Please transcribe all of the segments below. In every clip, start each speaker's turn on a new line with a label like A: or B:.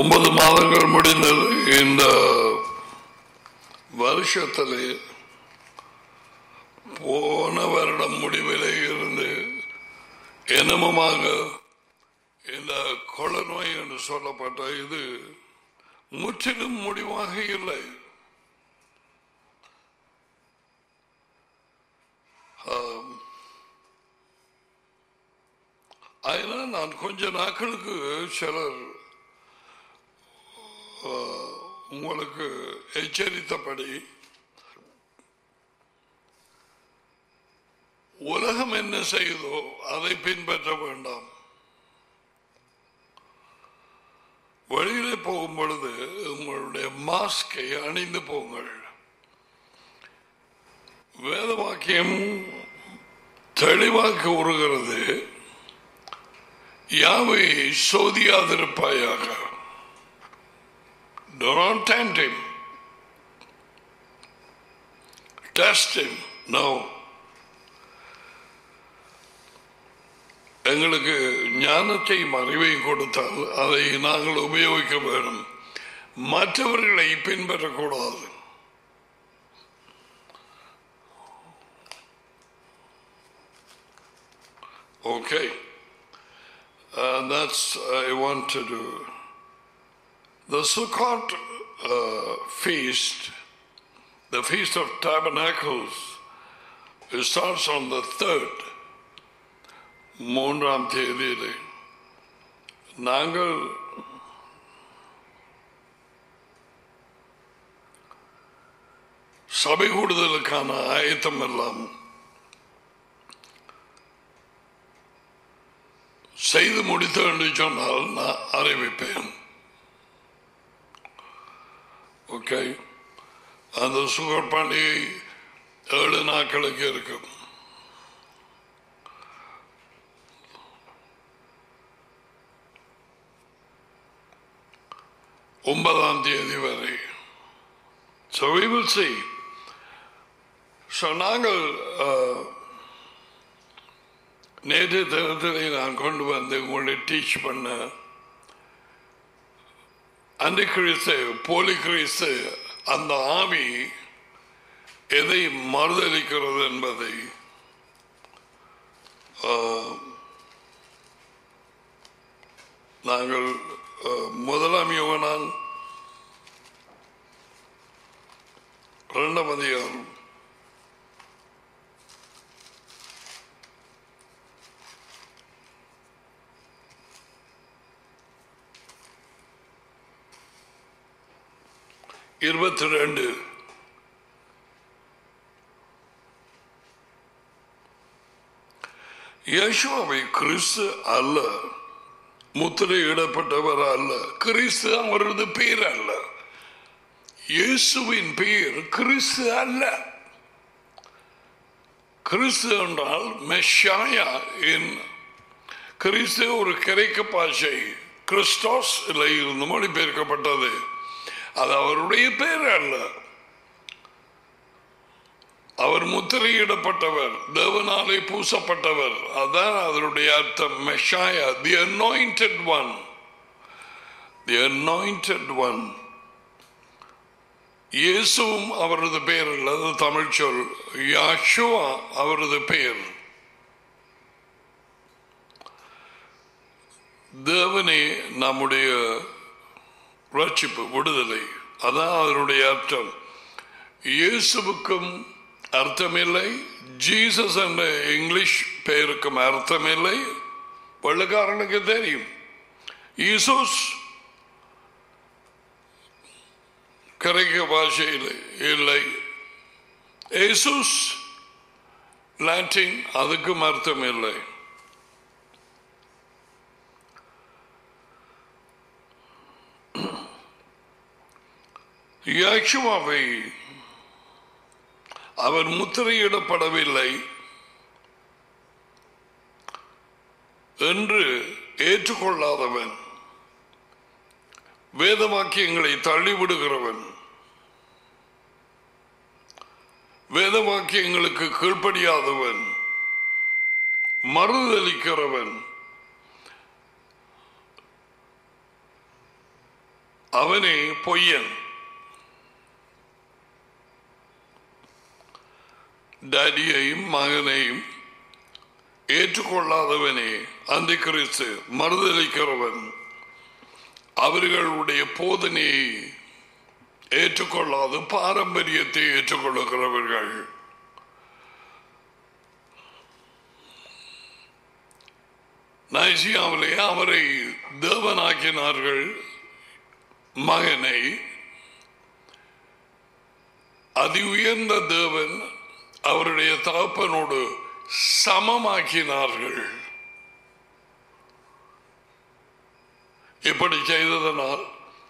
A: ஒன்பது மாதங்கள் முடிந்தது இந்த வருஷத்திலே போன வருடம் முடிவிலே இருந்து இனமுமாக இந்த கொள்ளநோய் என்று சொல்லப்பட்ட இது முற்றிலும் முடிவாக இல்லை ஆம். அதனால் நான் கொஞ்ச நாட்களுக்கு சிலர் ஆ, உங்களுக்கு எச்சரித்தபடி உலகம் என்ன செய்தோ அதை பின்பற்ற வேண்டாம் வெளியிலே போகும் பொழுது உங்களுடைய மாஸ்கை அணிந்து போங்கள் வேத வாக்கியம் தெளிவாக உருகிறது யாவை சோதியாதிருப்பாயாக Do not tempt him. Test him. No. எங்களுக்கு ஞானத்தையும் அறிவையும் கொடுத்தால் அதை நாங்கள் உபயோகிக்க வேண்டும் மற்றவர்களை பின்பற்றக்கூடாது Okay. Uh, that's I want to do. The Sukkot uh, feast, the Feast of Tabernacles, it starts on the third. மூன்றாம் தேதியிலே நாங்கள் சபை கூடுதலுக்கான ஆயத்தம் எல்லாம் செய்து முடித்து என்று சொன்னால் நான் அறிவிப்பேன் ஓகே அந்த சுகர் பண்டிகை ஏழு நாட்களுக்கு இருக்கும் ஒன்பதாம் தேதி வரை So we will see. So நாங்கள் அஹ், நேற்று தினத்திலே நான் கொண்டு வந்து உங்களை டீச் பண்ண அந்த கிறிஸ்து போலி கிறிஸ்து அந்த ஆவி எதை மறுதளிக்கிறது என்பதை ஆஹ், நாங்கள் ஆஹ், முதலாம் யோகனான் இரண்டாம் அதிகாரம் இருபத்தி ரெண்டு யேசுவை கிறிஸ்து அல்ல முத்திரையிடப்பட்டவர் அல்ல கிறிஸ்து அவரது பேர் அல்ல இயேசுவின் பெயர் கிறிஸ்து அல்ல கிறிஸ்து என்றால் மெஷாயா என் கிறிஸ்து ஒரு கிரைக்க பாஷை கிறிஸ்டாஸ் இருந்து மொழிபெயர்க்கப்பட்டது அது அவருடைய பேர் அல்ல அவர் முத்திரையிடப்பட்டவர் தேவனாலே பூசப்பட்டவர் அதான் அதனுடைய அர்த்தம் Messiah the anointed one the anointed one இயேசுவும் அவரது பெயர் அல்ல அது தமிழ் சொல் யாஷுவா அவரது பெயர் தேவனே நம்முடைய ரட்சிப்பு விடுதலை அதான் அதனுடைய அர்த்தம் இயேசுவுக்கும் அர்த்தமில்லை ஜீசஸ் என்ற இங்கிலீஷ் பெயருக்கும் அர்த்தமில்லை வெள்ளக்காரனுக்கு தெரியும் ஈசோஸ் கரைக்க பாஷையில் இல்லை ஏசுஸ் லாட்டின் அதுக்கும் அர்த்தம் இல்லை யாக்ஷுவாவை அவர் முத்திரையிடப்படவில்லை என்று ஏற்றுக்கொள்ளாதவன் வேத வாக்கியங்களை தள்ளிவிடுகிறவன் வேத வாக்கியங்களுக்கு கீழ்ப்படியாதவன் மறுதளிக்கிறவன் அவனே பொய்யன் டேடியையும் மகனையும் ஏற்றுக்கொள்ளாதவனே அந்த கிறிஸ்து மறுதளிக்கிறவன் அவர்களுடைய போதனையை ஏற்றுக்கொள்ளாது பாரம்பரியத்தை ஏற்றுக்கொள்ளுகிறவர்கள் நைசியாவிலே அவரை தேவனாக்கினார்கள் மகனை அதி உயர்ந்த தேவன் அவருடைய தகப்பனோடு சமமாக்கினார்கள் இப்படி செய்ததனால்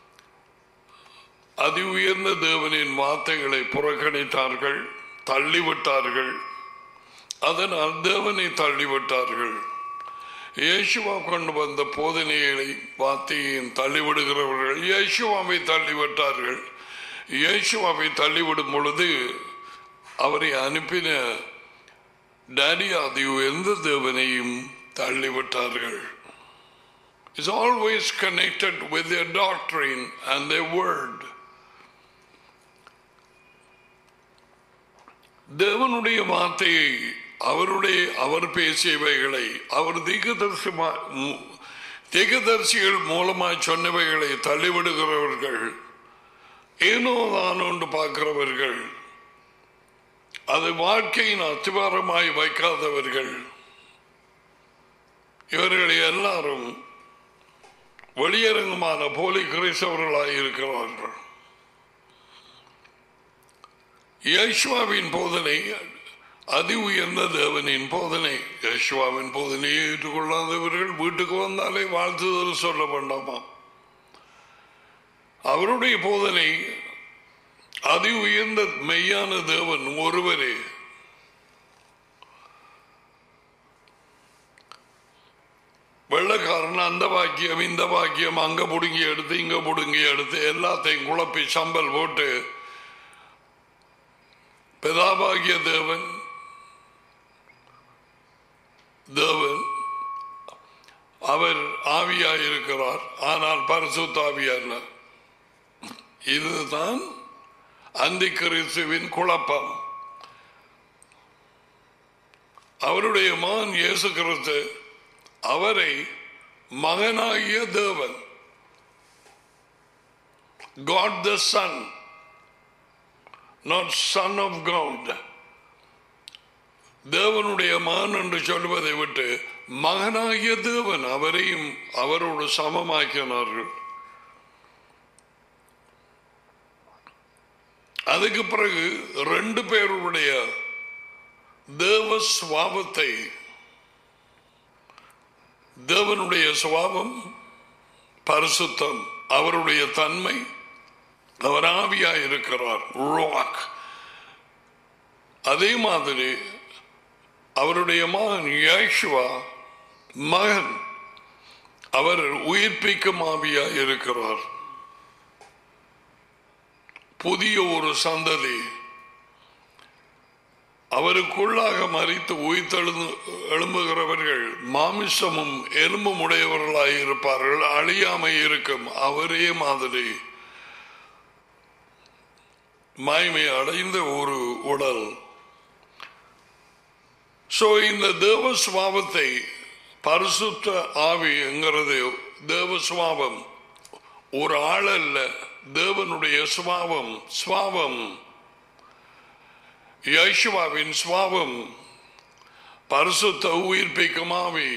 A: அதி உயர்ந்த தேவனின் வார்த்தைகளை புறக்கணித்தார்கள் தள்ளிவிட்டார்கள் அதனால் தேவனை தள்ளிவிட்டார்கள் இயேசுவா கொண்டு வந்த போதனைகளை வார்த்தையையும் தள்ளிவிடுகிறவர்கள் இயேசுவாவை தள்ளிவிட்டார்கள் இயேசுவாவை தள்ளிவிடும் பொழுது அவரை அனுப்பின டேடி ஆதி எந்த தேவனையும் தள்ளிவிட்டார்கள் is always connected with their doctrine and their word. தேவனுடைய வார்த்தையை அவருடைய அவர் பேசியவைகளை அவர் திகதர்சிமா திகதர்சிகள் மூலமாய் சொன்னவைகளை தள்ளிவிடுகிறவர்கள் ஏனோ தான் ஒன்று பார்க்கிறவர்கள் அது வாழ்க்கையின் அத்திவாரமாய் வைக்காதவர்கள் இவர்கள் எல்லாரும் வெளியரங்கமான போலி கிறிஸ்தவர்களாய் இருக்கிறார்கள் யேசுவாவின் போதனை அதி உயர்ந்த தேவனின் போதனை யேசுவாவின் போதனையை ஏற்றுக்கொள்ளாதவர்கள் வீட்டுக்கு வந்தாலே வாழ்த்துதல் சொல்ல வேண்டாமா அவருடைய போதனை அதி உயர்ந்த மெய்யான தேவன் ஒருவரே வெள்ளக்காரன் அந்த வாக்கியம் இந்த வாக்கியம் அங்க புடுங்கி எடுத்து இங்க புடுங்கி எடுத்து எல்லாத்தையும் குழப்பி சம்பல் போட்டு பிதாபாகிய தேவன் தேவன் அவர் ஆவியாயிருக்கிறார் ஆனால் பரிசுத்தாவி அல்ல இதுதான் அந்தி கிறிஸ்துவின் குழப்பம் அவருடைய மகன் இயேசு கிறிஸ்து அவரை மகனாகிய தேவன் God the son not son of God தேவனுடைய மகன் என்று சொல்வதை விட்டு மகனாகிய தேவன் அவரையும் அவரோடு சமமாக்கினார்கள் அதுக்கு பிறகு ரெண்டு பேருடைய தேவ சுவாபத்தை தேவனுடைய சுவாபம் பரிசுத்தம் அவருடைய தன்மை அவர் ஆவியாய் இருக்கிறார் ரோக் அதே மாதிரி அவருடைய மகன் யேசுவா மகன் அவர் உயிர்ப்பிக்கும் ஆவியாய் இருக்கிறார் புதிய ஒரு சந்ததி அவருக்குள்ளாக மறித்து உயிர்த்தெழுந்து எழும்புகிறவர்கள் மாமிசமும் எலும்பும் உடையவர்களாய் இருப்பார்கள் அழியாமை இருக்கும் அவரே மாதிரி மாய்மை அடைந்த ஒரு உடல் சோ இந்த தேவ சுவாபத்தை பரிசுத்த ஆவி என்கிறது தேவ சுவாபம் ஒரு ஆள் அல்ல தேவனுடைய சுவாபம் சுவாபம் யேசுவாவின் சுவாபம் பரிசுத்த உயிர்ப்பிக்கும் ஆவி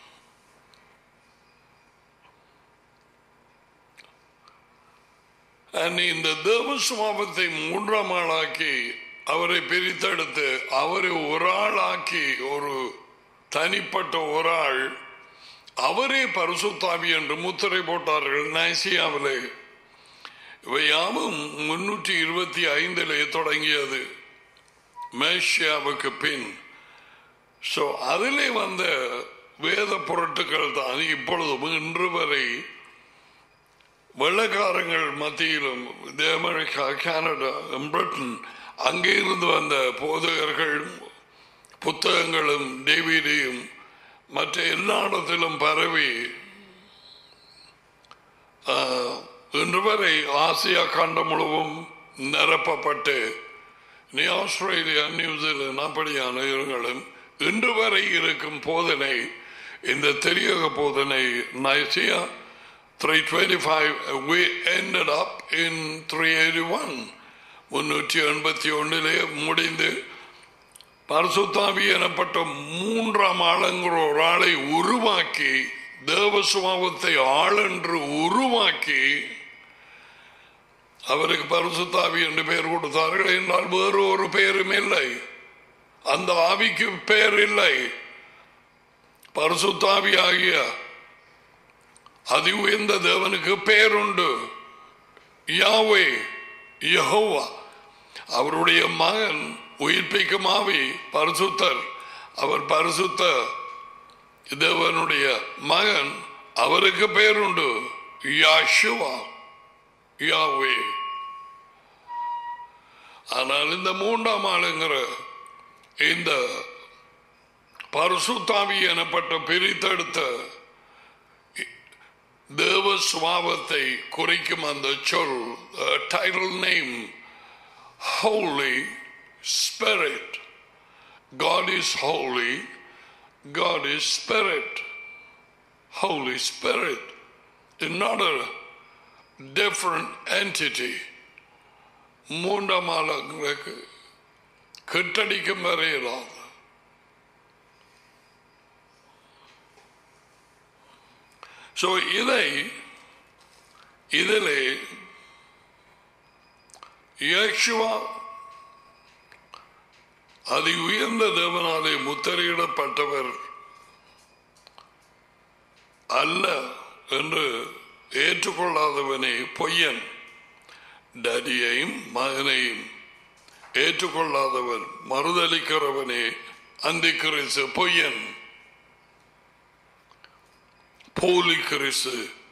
A: இந்த தேவ சுவாபத்தை மூன்றாம் ஆளாக்கி அவரை பிரித்தெடுத்து அவரை ஒரு ஆளாக்கி ஒரு தனிப்பட்ட ஒரு ஆள் அவரே பரிசுத்தாவி என்று முத்திரை போட்டார்கள் நைசியாவிலே இவை யாவும் முன்னூற்றி இருபத்தி ஐந்திலே தொடங்கியது மேஷியாவுக்கு பின் ஸோ அதிலே வந்த வேத பொருட்கள் தான் இப்பொழுதும் இன்று வரை வெள்ளக்காரங்கள் மத்தியிலும் அமெரிக்கா கனடா பிரிட்டன் அங்கே இருந்து வந்த போதகர்கள் புத்தகங்களும் டிவிடியும் மற்ற எல்லா இடத்திலும் பரவி இன்று வரை ஆசியா கண்டம் முழுவதும் நிரப்பப்பட்டு நீ ஆஸ்திரேலியா நியூசிலாந்து அப்படியான இடங்களும் இன்று வரை இருக்கும் போதனை இந்த தெரியக போதனை Nicaea three twenty five we ended up in three eighty one முன்னூற்றி எண்பத்தி ஒன்றிலே முடிந்து பரிசுத்தாவி எனப்பட்ட மூன்றாம் ஆளுங்கிற ஒரு ஆளை உருவாக்கி தேவ சுபாவத்தை ஆளென்று உருவாக்கி அவருக்கு பரிசுத்தாவி என்று பெயர் கொடுத்தார்கள் என்றால் வேறு ஒரு பெயரும் இல்லை அந்த ஆவிக்கு பெயர் இல்லை பரிசுத்தாவி ஆகிய அதி உயர்ந்த தேவனுக்கு பெயருண்டு யாவே யெகோவா அவருடைய மகன் உயிர்ப்பிக்கும் ஆவி பரிசுத்தர் அவர் பரிசுத்த தேவனுடைய மகன் அவருக்கு பெயருண்டு யாஷுவா யாவே ஆனால் இந்த மூன்றாம் ஆளுங்கிற இந்த பரிசுத்தாவி எனப்பட்ட பிரித்தெடுத்த தேவ சுவாபத்தை குறிக்கும் அந்த சொல் title name holy spirit God is holy God is spirit. Holy Spirit is not a different entity. மூன்றாம் ஆளுங்களுக்கு கெட்டடிக்கும் வரையிலாது ஸோ இதை இதிலே யேசுவா அதி உயர்ந்த தேவனாலே முத்திரையிடப்பட்டவர் அல்ல என்று ஏற்றுக்கொள்ளாதவனே பொய்யன் டடியையும் மகனையும் ஏற்றுக்கொள்ளாதவன் மறுதளிக்கிறவனே அந்தி கிறிசு பொய்யன் போலி கிறிசு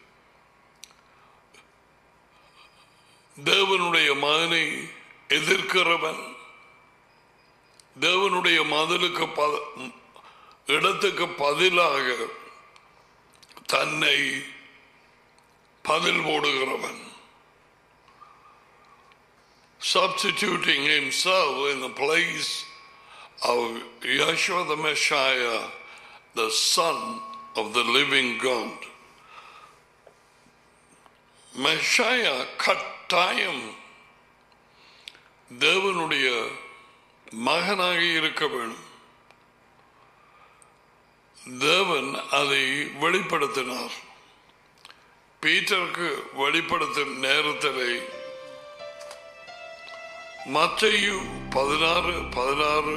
A: தேவனுடைய மகனை எதிர்க்கிறவன் தேவனுடைய மதிலுக்கு ப- இடத்துக்கு பதிலாக தன்னை பதில் போடுகிறவன் substituting himself in the place of Yeshua the Messiah, the Son of the living God. Messiah கட்டாயம் தேவனுடைய மகனாக இருக்க வேண்டும் தேவன் அதை வெளிப்படுத்தினார் பீட்டருக்கு வெளிப்படுத்தும் நேரத்திலே மத்தையு பதினாறு பதினாறு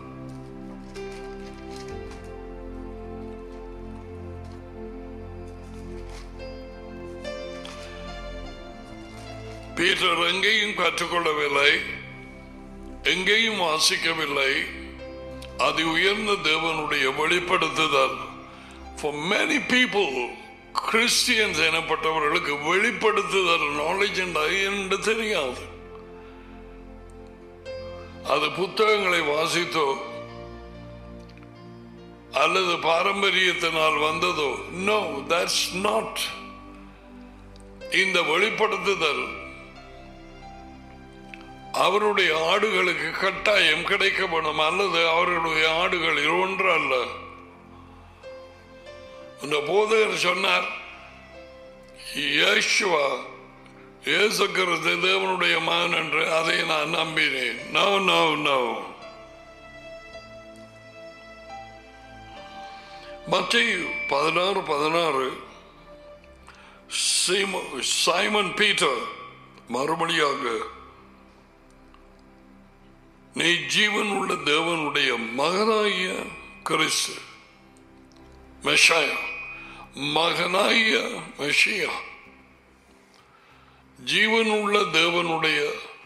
A: பீட்டர் எங்கேயும் கற்றுக்கொள்ளவில்லை எங்கேயும் வாசிக்கவில்லை அது உயர்ந்த தேவனுடைய வெளிப்படுத்துதல் for many people கிறிஸ்டியன்ஸ் எனப்பட்டவர்களுக்கு வெளிப்படுத்துதல் நாலேஜ் என்று தெரியாது அது புத்தகங்களை வாசித்தோ அல்லது பாரம்பரியத்தினால் வந்ததோ நோ தட்ஸ் நாட் இந்த வெளிப்படுத்துதல் அவருடைய ஆடுகளுக்கு கட்டாயம் கிடைக்கப்படும் அல்லது அவர்களுடைய ஆடுகளில் ஒன்று அல்ல இந்த போதகர் சொன்னார் இயேசுவா இயேசு கிறிஸ்து தேவனுடைய மகன் என்று அதை நான் நம்பினேன் நோ நோ நோ மத்திய பதினாறு பதினாறு சீம- சைமன் பீட்டர் மறுபடியாக நீ ஜீவன் உள்ள தேவனுடைய மகனாகிய கிறிஸ்து மெஷாயா மகனாகிய மெஷியா ஜீவன் உள்ள தேவனுடைய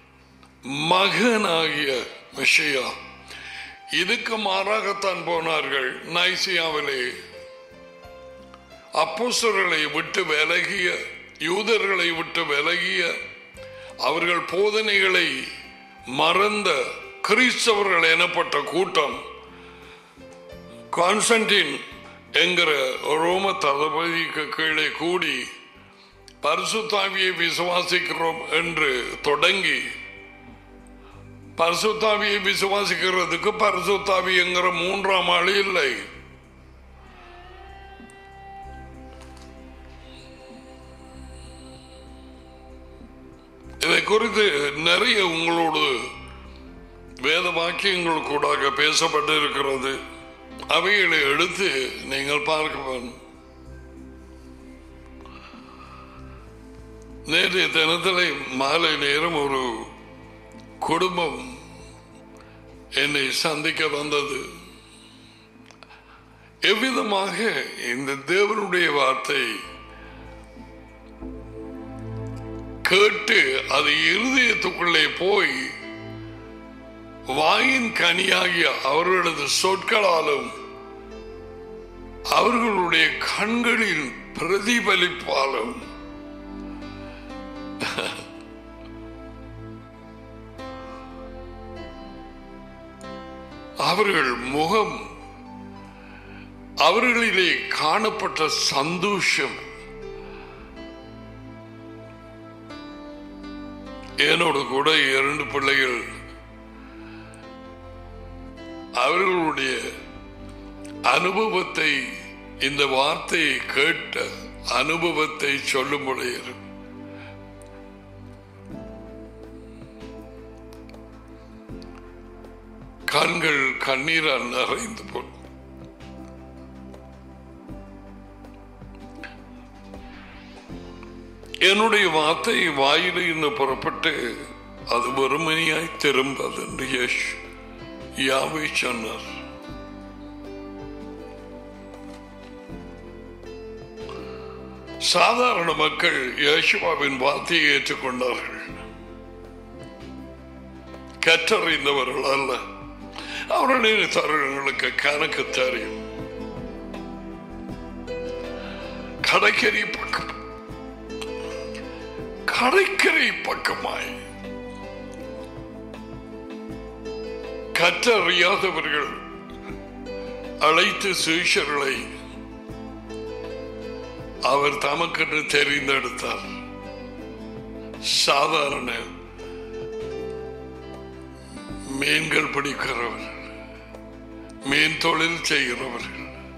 A: மகனாகிய மெஷியா இதுக்கு மாறாகத்தான் போனார்கள் நைசியாவிலே அப்போஸ்தலர்களை விட்டு விலகிய யூதர்களை விட்டு விலகிய அவர்கள் போதனைகளை மறந்த கிறிஸ்தவர்கள் எனப்பட்ட கூட்டம் கான்ஸ்டன்டின் என்கிற ரோம தளபதிக்கு கீழே கூடி பரிசுத்தாவியை விசுவாசிக்கிறோம் என்று தொடங்கி பரிசுத்தாவியை விசுவாசிக்கிறதுக்கு பரிசுத்தாவி என்கிற மூன்றாம் ஆள் இல்லை இதை குறித்து நிறைய உங்களோடு வேத வாக்கியங்கள் கூடாக பேசப்பட்டு இருக்கிறது அவைகளை எடுத்து நீங்கள் பார்க்க வேண்டும் நேற்றைய தினத்திலே மாலை நேரம் ஒரு குடும்பம் என்னை சந்திக்க வந்தது எவ்விதமாக இந்த தேவனுடைய வார்த்தை கேட்டு அது இருதயத்துக்குள்ளே போய் வாயின் கனியாகிய அவர்களது சொற்களாலும் அவர்களுடைய கண்களின் பிரதிபலிப்பாலும் அவர்கள் முகம் அவர்களிலே காணப்பட்ட சந்தோஷம் என்னோடு கூட இரண்டு பிள்ளைகள் அவர்களுடைய அனுபவத்தை இந்த வார்த்தையை கேட்ட அனுபவத்தை சொல்லும்படி கண்கள் கண்ணீரால் நிறைந்து போன என்னுடைய வார்த்தை வாயில இருந்து புறப்பட்டு அது வெறுமனியாய் திரும்பது என்று யஷ் யாவை சொன்னார் சாதாரண மக்கள் யேசுவாவின் வார்த்தையை ஏற்றுக்கொண்டார்கள் கற்றறிந்தவர்கள் அல்ல அவருடைய தருணங்களுக்கு கணக்கு தெரியும் கடற்கரை பக்கம் கடற்கரை பக்கமாய் கற்றறியாதவர்கள் அழைத்து சுவிஷர்களை அவர் தமக்கென்று தெரிந்தெடுத்தார் சாதாரண மீன்கள் பிடிக்கிறவர்கள் மீன் தொழில் செய்கிறவர்கள்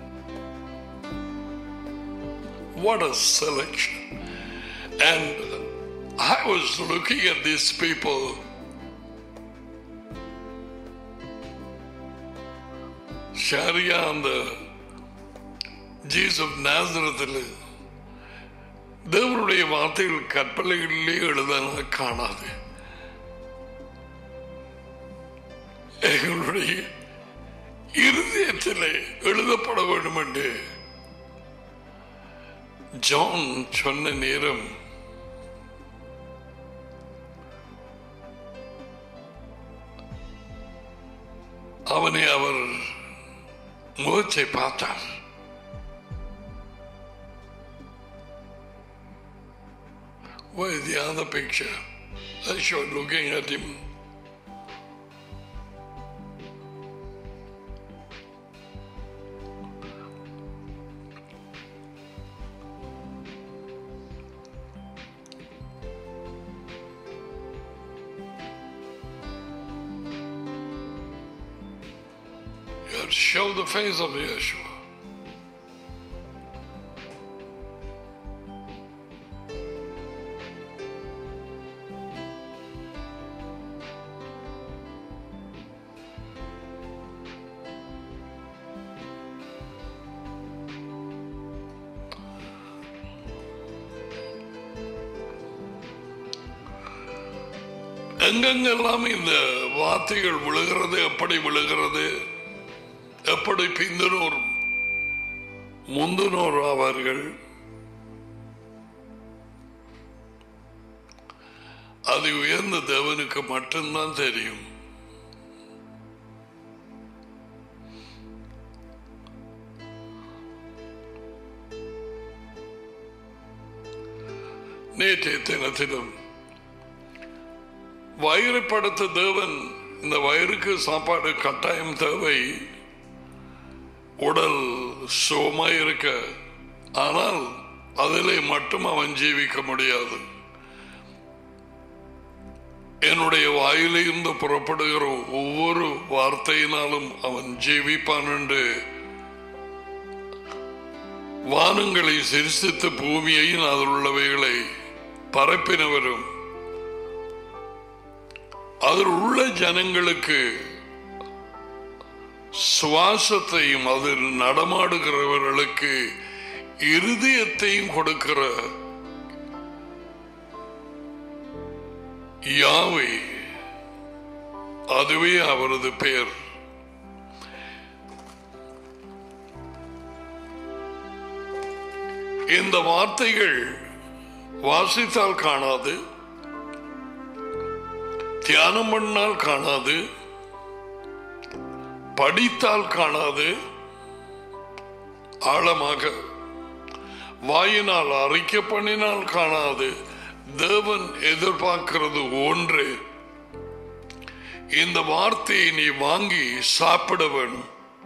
A: What a selection. And I was looking at these people. சரியா அந்த ஜீசப் நாசரத்தில் தேவனுடைய வார்த்தைகள் கற்பனைகளிலே எழுதான காணாது எங்களுடைய இருதயத்திலே எழுதப்பட வேண்டும் என்று ஜான் சொன்ன நேரம் அவனை அவர் முகத்தை பார்த்தார் Where is the other picture? I showed looking at him. You have to show the face of Yeshua. எங்கெங்கெல்லாம் இந்த வார்த்தைகள் விழுகிறது எப்படி விழுகிறது எப்படி பிந்தினோர் முந்தினோர் ஆவார்கள் அது உயர்ந்த தேவனுக்கு மட்டும்தான் தெரியும் நேற்றைய தினத்திலும் வயிறு படுத்த தேவன் இந்த வயிறுக்கு சாப்பாடு கட்டாயம் தேவை உடல் சுகமாய் இருக்க ஆனால் அதிலே மட்டும் அவன் ஜீவிக்க முடியாது என்னுடைய வாயிலிருந்து புறப்படுகிற ஒவ்வொரு வார்த்தையினாலும் அவன் ஜீவிப்பான் என்று வானங்களை சிரிசித்த பூமியையும் அதில் உள்ளவைகளை பரப்பினவரும் அதில் உள்ள ஜனங்களுக்கு சுவாசத்தையும் அதில் நடமாடுகிறவர்களுக்கு இருதயத்தையும் கொடுக்கிற யாவை அதுவே அவரது பெயர் இந்த வார்த்தைகள் வாசித்தால் காணாது தியானம் பண்ணால் காணாது படித்தால் காணாது ஆழமாக வாயினால் அறிக்கை பண்ணினால் காணாது தேவன் எதிர்பார்க்கிறது ஒன்று இந்த வார்த்தையை நீ வாங்கி சாப்பிட வேணும்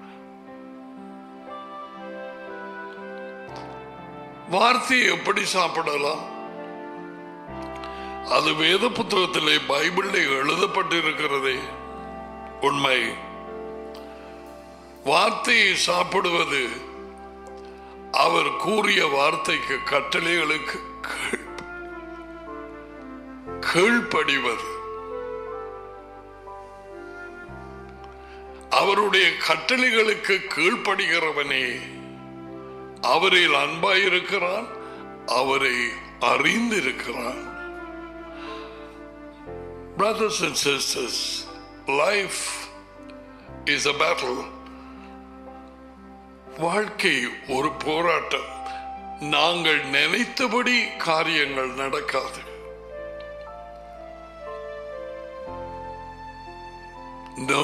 A: வார்த்தையை எப்படி சாப்பிடலாம் அது வேத புத்தகத்திலே பைபிளில் எழுதப்பட்டிருக்கிறதே உண்மை வார்த்தையை சாப்பிடுவது அவர் கூறிய வார்த்தைக்கு கட்டளைகளுக்கு கீழ்- கீழ்ப்படிவது அவருடைய கட்டளைகளுக்கு கீழ்ப்படுகிறவனே அவரில் அன்பாயிருக்கிறான் அவரை அறிந்திருக்கிறான் Brothers and sisters, life is a battle. வாழ்க்கை ஒரு போராட்டம் நாங்கள் நினைத்தபடி காரியங்கள் நடக்காது No.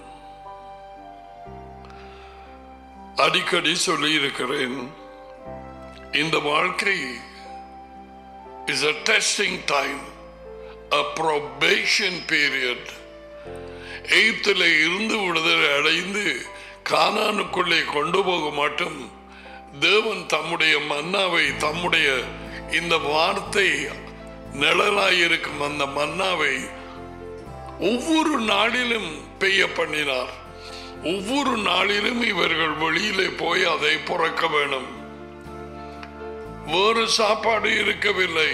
A: அடிக்கடி சொல்லி இருக்கிறேன் இந்த வாழ்க்கை is a testing time a probation period எய்த்தில் இருந்து விடுதலை அடைந்து கானானுக்குள்ளே கொண்டு போக மாட்டும் தேவன் தம்முடைய மன்னாவை தம்முடைய இந்த வார்த்தை நிழலாயிருக்கும் அந்த மன்னாவை ஒவ்வொரு நாளிலும் பெய்ய பண்ணினார் ஒவ்வொரு நாளிலும் இவர்கள் வெளியிலே போய் அதை புறக்க வேணும் வேறு சாப்பாடு இருக்கவில்லை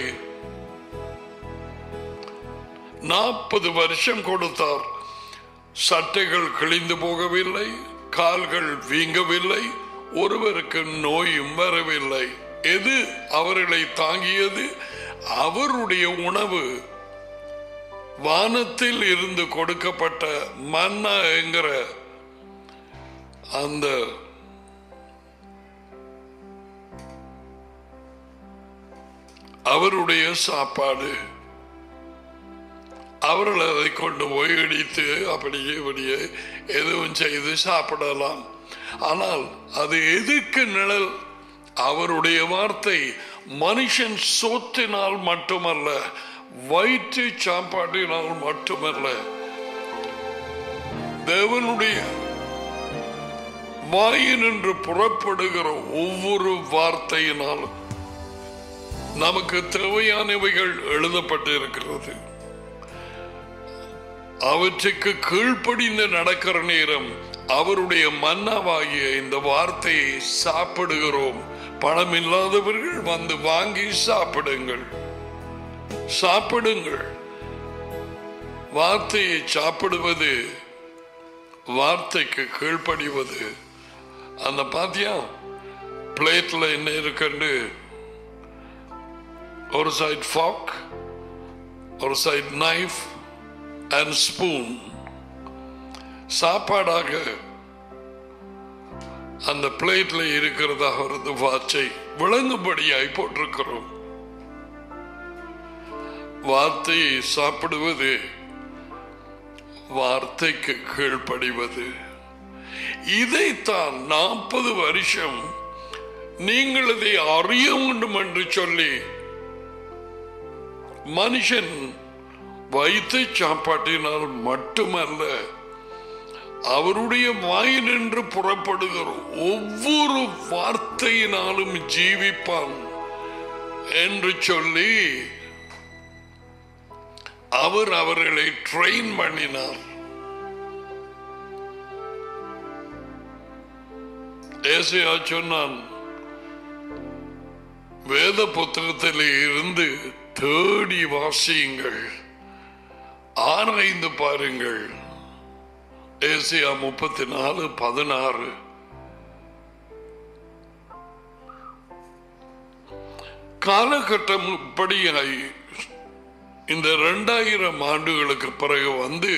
A: நாற்பது வருஷம் கொடுத்தார் சட்டைகள் கிழிந்து போகவில்லை கால்கள் வீங்கவில்லை ஒருவருக்கு நோயும் வரவில்லை எது அவர்களை தாங்கியது அவருடைய உணவு வானத்தில் இருந்து கொடுக்கப்பட்ட மன்னா என்கிற அந்த அவருடைய சாப்பாடு அவர்கள் அதை கொண்டு போய் இடித்து அப்படியே இப்படியே எதுவும் செய்து சாப்பிடலாம் ஆனால் அது எதுக்கு நிழல் அவருடைய வார்த்தை மனுஷன் சோத்தினால் மட்டுமல்ல வயிற்று சாப்பாட்டினால் மட்டுமல்ல தேவனுடைய வாயினின்று புறப்படுகிற ஒவ்வொரு வார்த்தையினாலும் நமக்கு தேவையானவைகள் எழுதப்பட்டு இருக்கிறது அவற்றுக்கு கீழ்ப்படிந்து நடக்கிற நேரம் அவருடைய மன்னாவாகிய இந்த வார்த்தையை சாப்பிடுகிறோம் பணம் இல்லாதவர்கள் வந்து வாங்கி சாப்பிடுங்கள் சாப்பிடுங்கள் வார்த்தையை சாப்பிடுவது வார்த்தைக்கு கீழ்ப்படிவது அந்த பாத்தியா பிளேட்ல என்ன இருக்குன்னு ஒரு சைட் ஃபாக் ஒரு சைட் நைஃப் அண்ட் ஸ்பூன் சாப்பாடாக அந்த பிளேட்ல இருக்கிறதாக ஒரு வார்த்தை விளங்கும்படியாய் போட்டிருக்கிறோம் வார்த்தையை சாப்பிடுவது வார்த்தைக்கு கீழ்ப்படிவது இதைத்தான் நாற்பது வருஷம் நீங்கள் இதை அறிய வேண்டும் என்று சொல்லி மனுஷன் வைத்து சாப்பாட்டினால் மட்டுமல்ல அவருடைய வாயினின்று புறப்படுகிற ஒவ்வொரு வார்த்தையினாலும் ஜீவிப்பான் என்று சொல்லி அவர் அவர்களை ட்ரெயின் பண்ணினார் ஏசையா சொன்னான் வேத புத்தகத்தில் இருந்து தேடி வாசியுங்கள் ஆராய்ந்து பாருங்கள் ஏசியா முப்பத்தி நாலு பதினாறு காலகட்டம் இப்படியாய் இந்த இரண்டாயிரம் ஆண்டுகளுக்கு பிறகு வந்து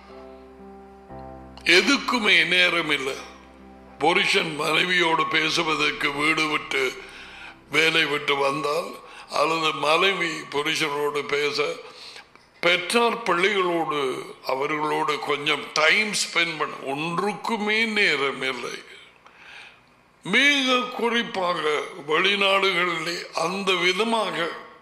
A: எதுக்குமே நேரம் இல்லை புருஷன் மனைவியோடு பேசுவதற்கு வீடு விட்டு வேலை விட்டு வந்தால் அல்லது மனைவி புருஷனோடு பேச பெற்றார் பிள்ளைகளோடு அவர்களோடு கொஞ்சம் டைம் ஸ்பெண்ட் பண்ண ஒன்றுக்குமே நேரம் இல்லை மிக குறிப்பாக வெளிநாடுகளிலே அந்த விதமாக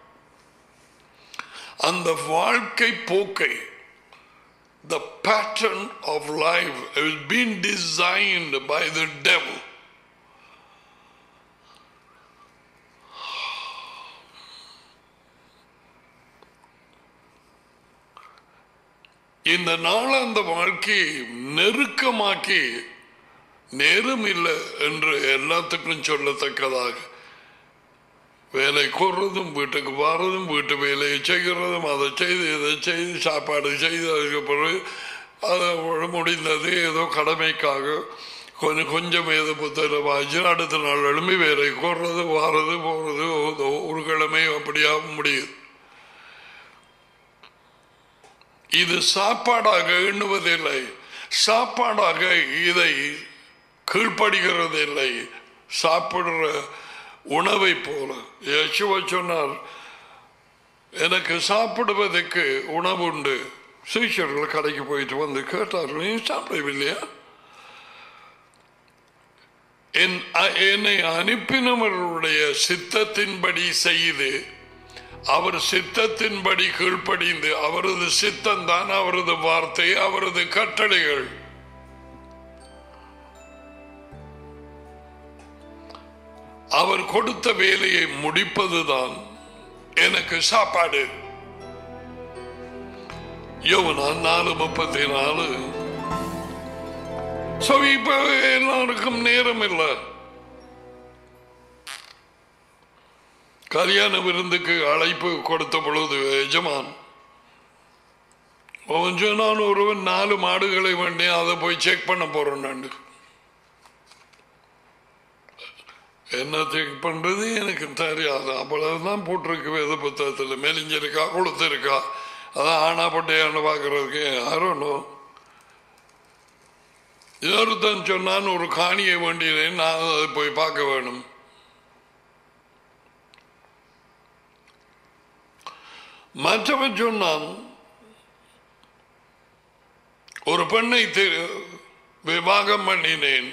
A: அந்த வாழ்க்கை போக்கை the pattern of life has been designed by the devil இந்த நாள் அந்த வாழ்க்கையை நெருக்கமாக்கி நேரம் இல்லை என்று எல்லாத்துக்கும் சொல்லத்தக்கதாக வேலை கொள்றதும் வீட்டுக்கு வர்றதும் வீட்டு வேலையை செய்கிறதும் அதை செய்து இதை செய்து சாப்பாடு செய்து அதுக்கு பிறகு அதை முடிந்தது ஏதோ கடமைக்காக கொஞ்சம் கொஞ்சம் ஏதோ புத்தகம் வாங்கி அடுத்த நாள் எழும்பி வேலை கொள்றது வாரது போகிறது ஒரு கிழமை அப்படியாக முடியுது இது சாப்பாடாக எண்ணுவதில்லை சாப்பாடாக இதை கீழ்ப்படுகிறதில்லை சாப்பிடுற உணவை போல யசுவ சொன்னார் எனக்கு சாப்பிடுவதற்கு உணவு உண்டு சீஷர்கள் கடைக்கு போயிட்டு வந்து கேட்டார்கள் நீ சாப்பிடவில்லையா என்னை அனுப்பினவர்களுடைய சித்தத்தின்படி செய்து அவர் சித்தத்தின்படி கீழ்ப்படிந்து அவரது சித்தம் தான் அவரது வார்த்தை அவரது கட்டளைகள் அவர் கொடுத்த வேலையை முடிப்பதுதான் எனக்கு சாப்பாடு யோவனான் நாலு முப்பத்தி நாலு சோ இப்ப எல்லாருக்கும் நேரம் இல்லை கல்யாண விருந்துக்கு அழைப்பு கொடுத்த பொழுது எஜமான் அவன் சொன்னான் ஒருவன் நாலு மாடுகளை வேண்டி அதை போய் செக் பண்ண போறேன் நான் என்ன செக் பண்றது எனக்கு தெரியாது அவ்வளவுதான் போட்டிருக்கு வேத புத்தகத்தில் மெலிஞ்சிருக்கா கொளுத்திருக்கா அதான் ஆனா பட்டையான்னு பார்க்கறதுக்கு யாரும் இன்னொருத்தன் சொன்னான் ஒரு காணியை வேண்டியேன் நான் அதை போய் பார்க்க வேணும் மற்றவன் சொன்னான் ஒரு பெண்ணை விவாகம் பண்ணினேன்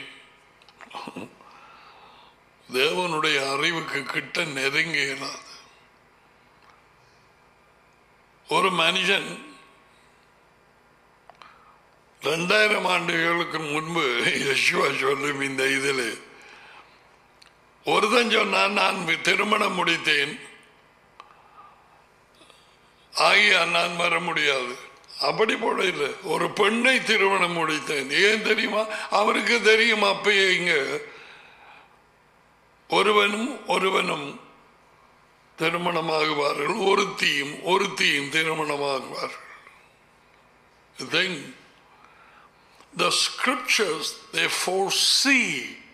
A: தேவனுடைய அறிவுக்கு கிட்ட நெருங்கி இயலாது ஒரு மனுஷன் ரெண்டாயிரம் ஆண்டுகளுக்கு முன்பு யசுவா சொல்லும் இந்த இதில் ஒருத்தன் சொன்னான் நான் திருமணம் முடித்தேன் ஆகியா நான் வர முடியாது அப்படி போல இல்லை ஒரு பெண்ணை திருமணம் முடித்தேன் ஏன் தெரியுமா அவருக்கு தெரியும் அப்பயே இங்க ஒருவனும் ஒருவனும் திருமணமாகுவார்கள் ஒருத்தியும் ஒருத்தியும் திருமணமாகுவார்கள் Then the scriptures they foresee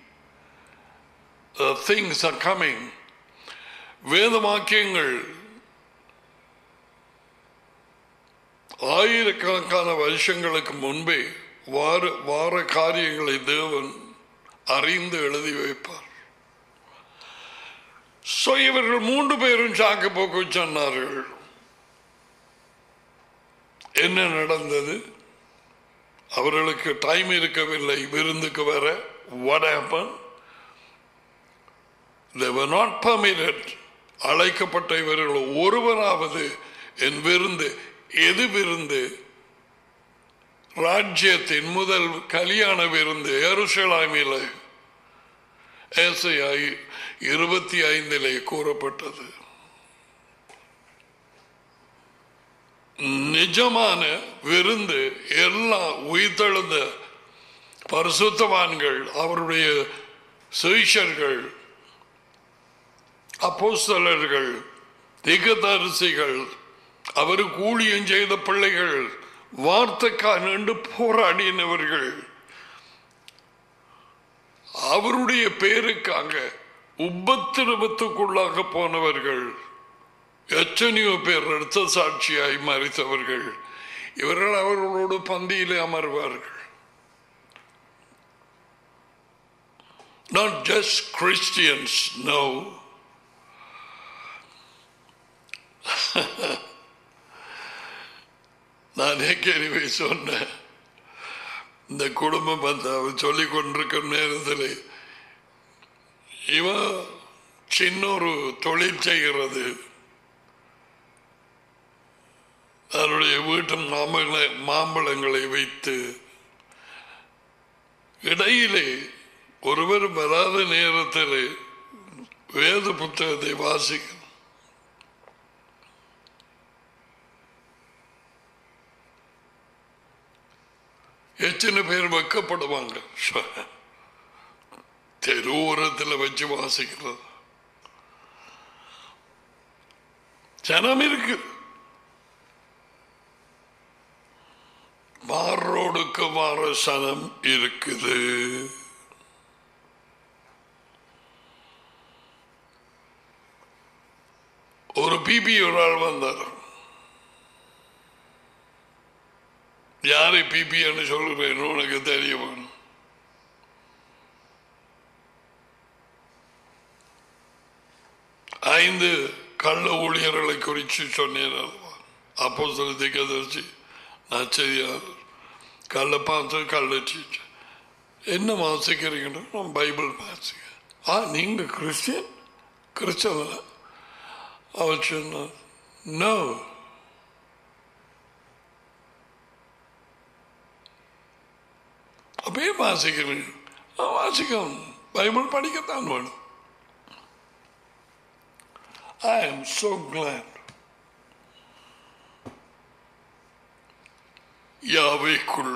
A: the things are coming வேதவாக்கியங்கள் ஆயிரக்கணக்கான வருஷங்களுக்கு முன்பே வார வார காரியங்களை தேவன் அறிந்து எழுதி வைப்பார் சோ இவர்கள் மூன்று பேரும் சாக்கு போக்கு சொன்னார்கள் என்ன நடந்தது அவர்களுக்கு டைம் இருக்கவில்லை விருந்துக்கு வர what happened they were not permitted அழைக்கப்பட்ட இவர்கள் ஒருவராவது என் விருந்து எது விருந்து ராஜ்யத்தின் முதல் கல்யாண விருந்து எருசலாமில் ஏசையாய் இருபத்தி ஐந்திலே கூறப்பட்டது நிஜமான விருந்து எல்லா உயிர்த்தெழுந்த பரிசுத்தவான்கள் அவருடைய சுவிஷர்கள் அப்போஸ்தலர்கள் திகதரிசிகள் அவருக்கு ஊழியம் செய்த பிள்ளைகள் வார்த்தைக்காக நின்று போராடினவர்கள் அவருடைய பேருக்காக உபத்திரவத்துக்குள்ளாக போனவர்கள் எத்தனையோ பேர் இரத்த சாட்சியாய் மறித்தவர்கள் இவர்கள் அவர்களோடு பந்தியிலே அமர்வார்கள் Not just Christians, no. நான் ஏற்கனவே சொன்னேன் இந்த குடும்பம் வந்து அவர் சொல்லிக் கொண்டிருக்கிற நேரத்தில் இவன் சின்ன ஒரு தொழில் செய்கிறது அவருடைய வீட்டு மாம்பழ மாம்பழங்களை வைத்து இடையிலே ஒருவர் வராத நேரத்தில் வேத புத்தகத்தை வாசிக்கும் எத்தனை பேர் வைக்கப்படுவாங்க தெருவோரத்தில் வச்சு வாசிக்கிறது ஜனம் இருக்கு மாரோடுக்கு மாற சனம் இருக்குது ஒரு பிபி ஒரு ஆள் வந்தார் யாரை பிபின்னு சொல்லுறேன்னு உனக்கு தெரியும் ஐந்து கள்ள ஊழியர்களை குறித்து சொன்னேன் அப்போ சொல்லி திகதர்ச்சி நச்சரியார் கள்ள பார்த்து கள்ளச்சி என்ன வாசிக்கிறீங்கன்னா நான் பைபிள் வாசிக்க ஆ நீங்க கிறிஸ்டியன் கிறிஸ்தவ அவர் சொன்னார் நோ அப்பயே வாசிக்கிறீங்க ஆ, வாசிக்கணும் பைபிள் படிக்கத்தான் வேணும் I am so glad. யாவைக்குள்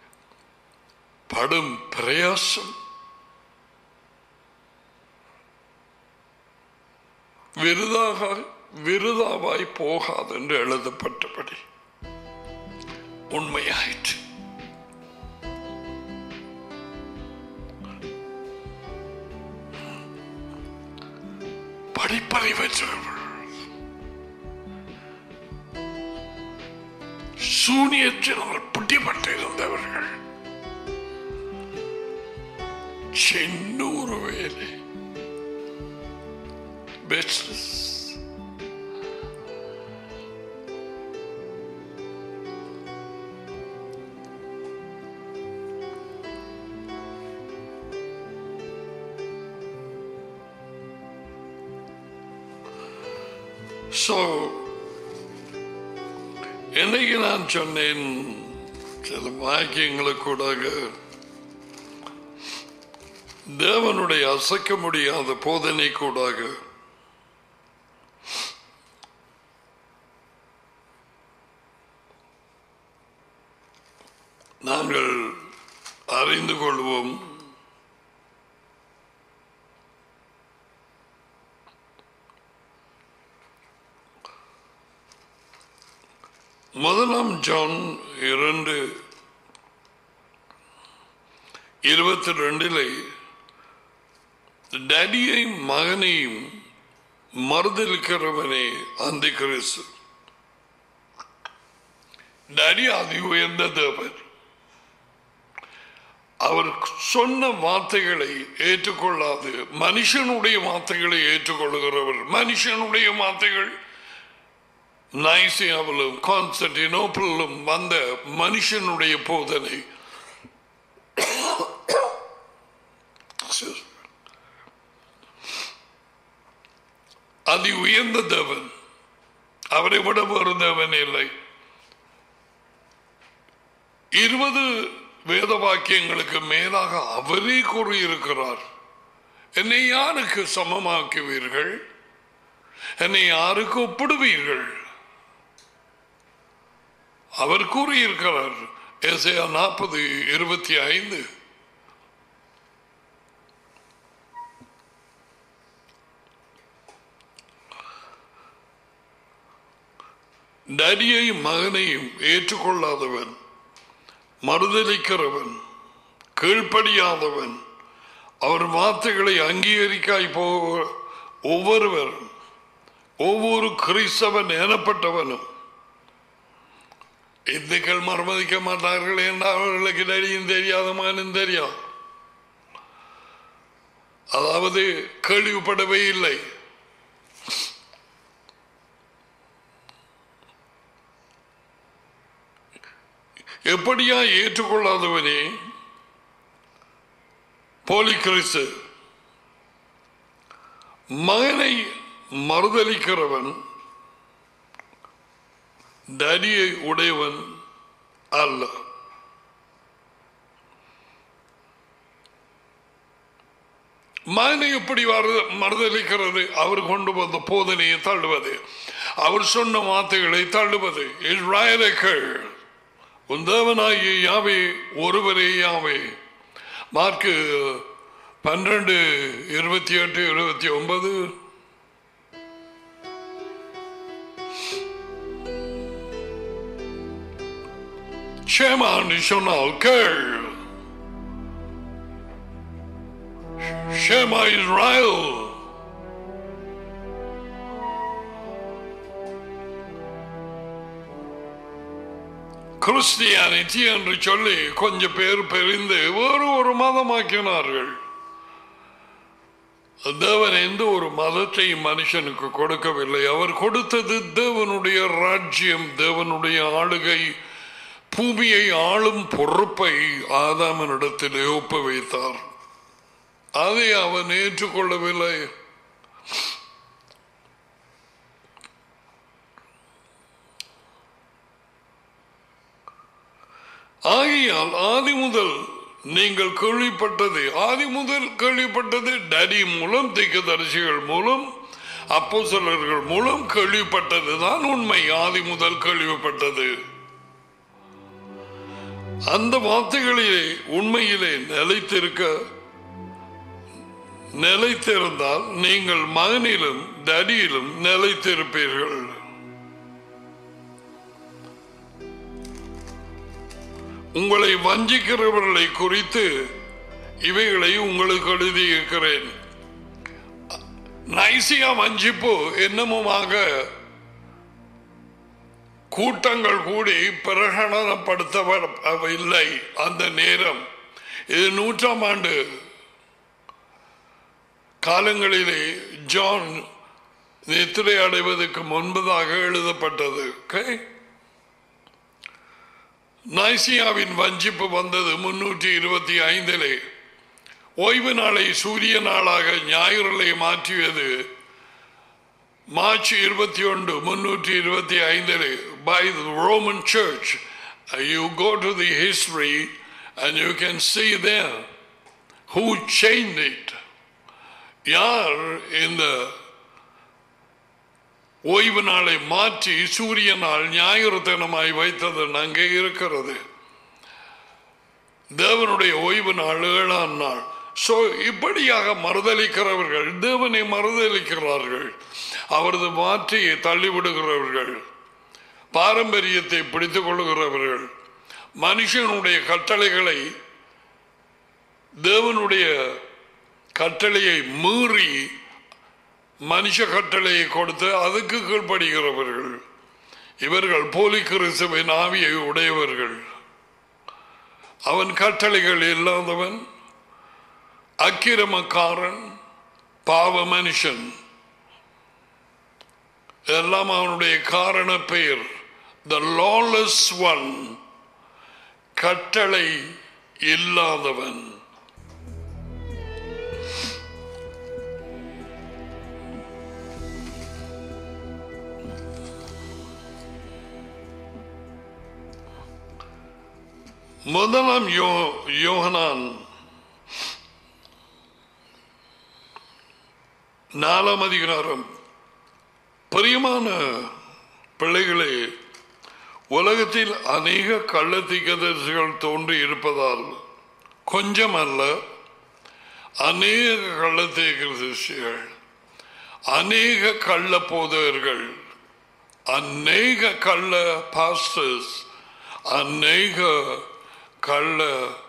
A: படும் பிரயாசம் விருதாக விருதாவாய் போகாது என்று எழுதப்பட்டபடி உண்மையாயிற்று படிப்பறை பெற்றவர்கள் சூனியத்தினால் பிடிபட்டு இருந்தவர்கள் சென்னூறு வேலை பிசினஸ் ஸோ என்னைக்கு நான் சொன்னேன் சில வாக்கியங்களுக்கூடாக தேவனுடைய அசைக்க முடியாத போதனை கூடாக நாங்கள் அறிந்து கொள்வோம் முதலாம் ஜான் இரண்டு இருபத்தி ரெண்டிலே டேடியையும் மகனையும் மறுதளிக்கிறவனே அந்த கிறிஸ்து டேடி அதி உயர்ந்த தேவர் அவர் சொன்ன வார்த்தைகளை ஏற்றுக்கொள்ளாது மனுஷனுடைய வார்த்தைகளை ஏற்றுக்கொள்கிறவர் மனுஷனுடைய வார்த்தைகள் நைசியாவிலும் கான்ஸ்டன்டினோப்பிலும் வந்த மனுஷனுடைய போதனை அதி உயர்ந்த தேவன் அவரை விட வேறு தேவன் இல்லை இருபது வேத வாக்கியங்களுக்கு மேலாக அவரே கூறியிருக்கிறார் என்னை யாருக்கு சமமாக்குவீர்கள் என்னை யாருக்கு ஒப்பிடுவீர்கள் அவர் கூறியிருக்கிறார் ஏசையா நாற்பது இருபத்தி ஐந்து நரியையும் மகனையும் ஏற்றுக்கொள்ளாதவன் மறுதளிக்கிறவன் கீழ்ப்படியாதவன் அவர் வார்த்தைகளை அங்கீகரிக்காய் போக ஒவ்வொருவரும் ஒவ்வொரு கிறிஸ்தவன் எனப்பட்டவனும் இந்துக்கள் மறுமதிக்க மாட்டார்கள் என்றால் அவர்களுக்கு நடியும் தெரியாத மகனும் தெரியும் அதாவது கேள்விப்படவே இல்லை எப்படியா ஏற்றுக்கொள்ளாதவனே போலி கிறிஸ்து மகனை மறுதளிக்கிறவன் தடியை உடையவன் அல்ல மகனை எப்படி வரு- மறுதளிக்கிறது அவர் கொண்டு வந்த போதனையை தள்ளுவது அவர் சொன்ன வார்த்தைகளை தள்ளுவது இஸ்ராயலுக்கள் உன் தேவனாகிய யாவே ஒருவரே யாவே மார்க்கு பன்னிரண்டு இருபத்தி எட்டு இருபத்தி ஒன்பது ஷேமான் சொன்னால் கேள் ஷேமா இஸ்ராயல் கிறிஸ்டியானிட்டி என்று சொல்லி கொஞ்சம் பேர் பிரிந்து வேறு ஒரு மதமாக்கினார்கள் தேவன் எந்த ஒரு மதத்தையும் மனுஷனுக்கு கொடுக்கவில்லை அவர் கொடுத்தது தேவனுடைய ராஜ்யம் தேவனுடைய ஆளுகை பூமியை ஆளும் பொறுப்பை ஆதாமனிடத்தில் ஒப்பு வைத்தார் அதை அவன் ஏற்றுக்கொள்ளவில்லை ஆகையால் ஆதி முதல் நீங்கள் கேள்விப்பட்டது ஆதி முதல் கேள்விப்பட்டது டடி மூலம் திக்கதரிசிகள் மூலம் அப்போ மூலம் கேள்விப்பட்டது தான் உண்மை ஆதி முதல் கேள்விப்பட்டது அந்த வார்த்தைகளிலே உண்மையிலே நிலைத்திருக்க நிலைத்திருந்தால் நீங்கள் மகனிலும் தடியிலும் நிலைத்திருப்பீர்கள் உங்களை வஞ்சிக்கிறவர்களை குறித்து இவைகளை உங்களுக்கு எழுதியிருக்கிறேன் நைசியா வஞ்சிப்பு என்னமுமாக கூட்டங்கள் கூடி பிரகடனப்படுத்தவில்லை அந்த நேரம் இது நூற்றாம் ஆண்டு காலங்களிலே ஜான் நித்திரை அடைவதற்கு முன்பதாக எழுதப்பட்டது okay? நைசியாவின் வஞ்சிப்பு வந்தது முன்னூற்றி இருபத்தி ஐந்திலே ஓய்வு நாளை சூரிய நாளாக ஞாயிறலை மாற்றியது மார்ச் இருபத்தி ஒன்று முன்னூற்றி இருபத்தி ஐந்திலே by the Roman church you go to the history and you can see there who changed it யார் இந்த ஓய்வு நாளை மாற்றி சூரிய நாள் ஞாயிறு தினமாய் வைத்தது அங்கே இருக்கிறது தேவனுடைய ஓய்வு நாள் ஏழாம் நாள் சோ இப்படியாக மறுதளிக்கிறவர்கள் தேவனை மறுதளிக்கிறார்கள் அவரது மாற்றியை தள்ளிவிடுகிறவர்கள் பாரம்பரியத்தை பிடித்துக் கொள்கிறவர்கள் மனுஷனுடைய கட்டளைகளை தேவனுடைய கட்டளையை மீறி மனுஷ கட்டளையை கொடுத்து அதுக்கு கீழ்ப்படுகிறவர்கள் இவர்கள் போலி கிறிஸ்துவின் ஆவியை உடையவர்கள் அவன் கட்டளைகள் இல்லாதவன் அக்கிரமக்காரன் பாவ மனுஷன் எல்லாம் அவனுடைய காரண பெயர் த லாலஸ் ஒன் கட்டளை இல்லாதவன் முதலாம் யோ யோகனான் நாலாம் அதிகாரம் பிரியமான பிள்ளைகளே உலகத்தில் அநேக கள்ளத்திகதர்சிகள் தோன்றி இருப்பதால் கொஞ்சம் அல்ல அநேக கள்ளத்திகதர்சிகள் அநேக கள்ள போதகர்கள் அநேக கள்ள பாஸ்டர்ஸ் அநேக கள்ள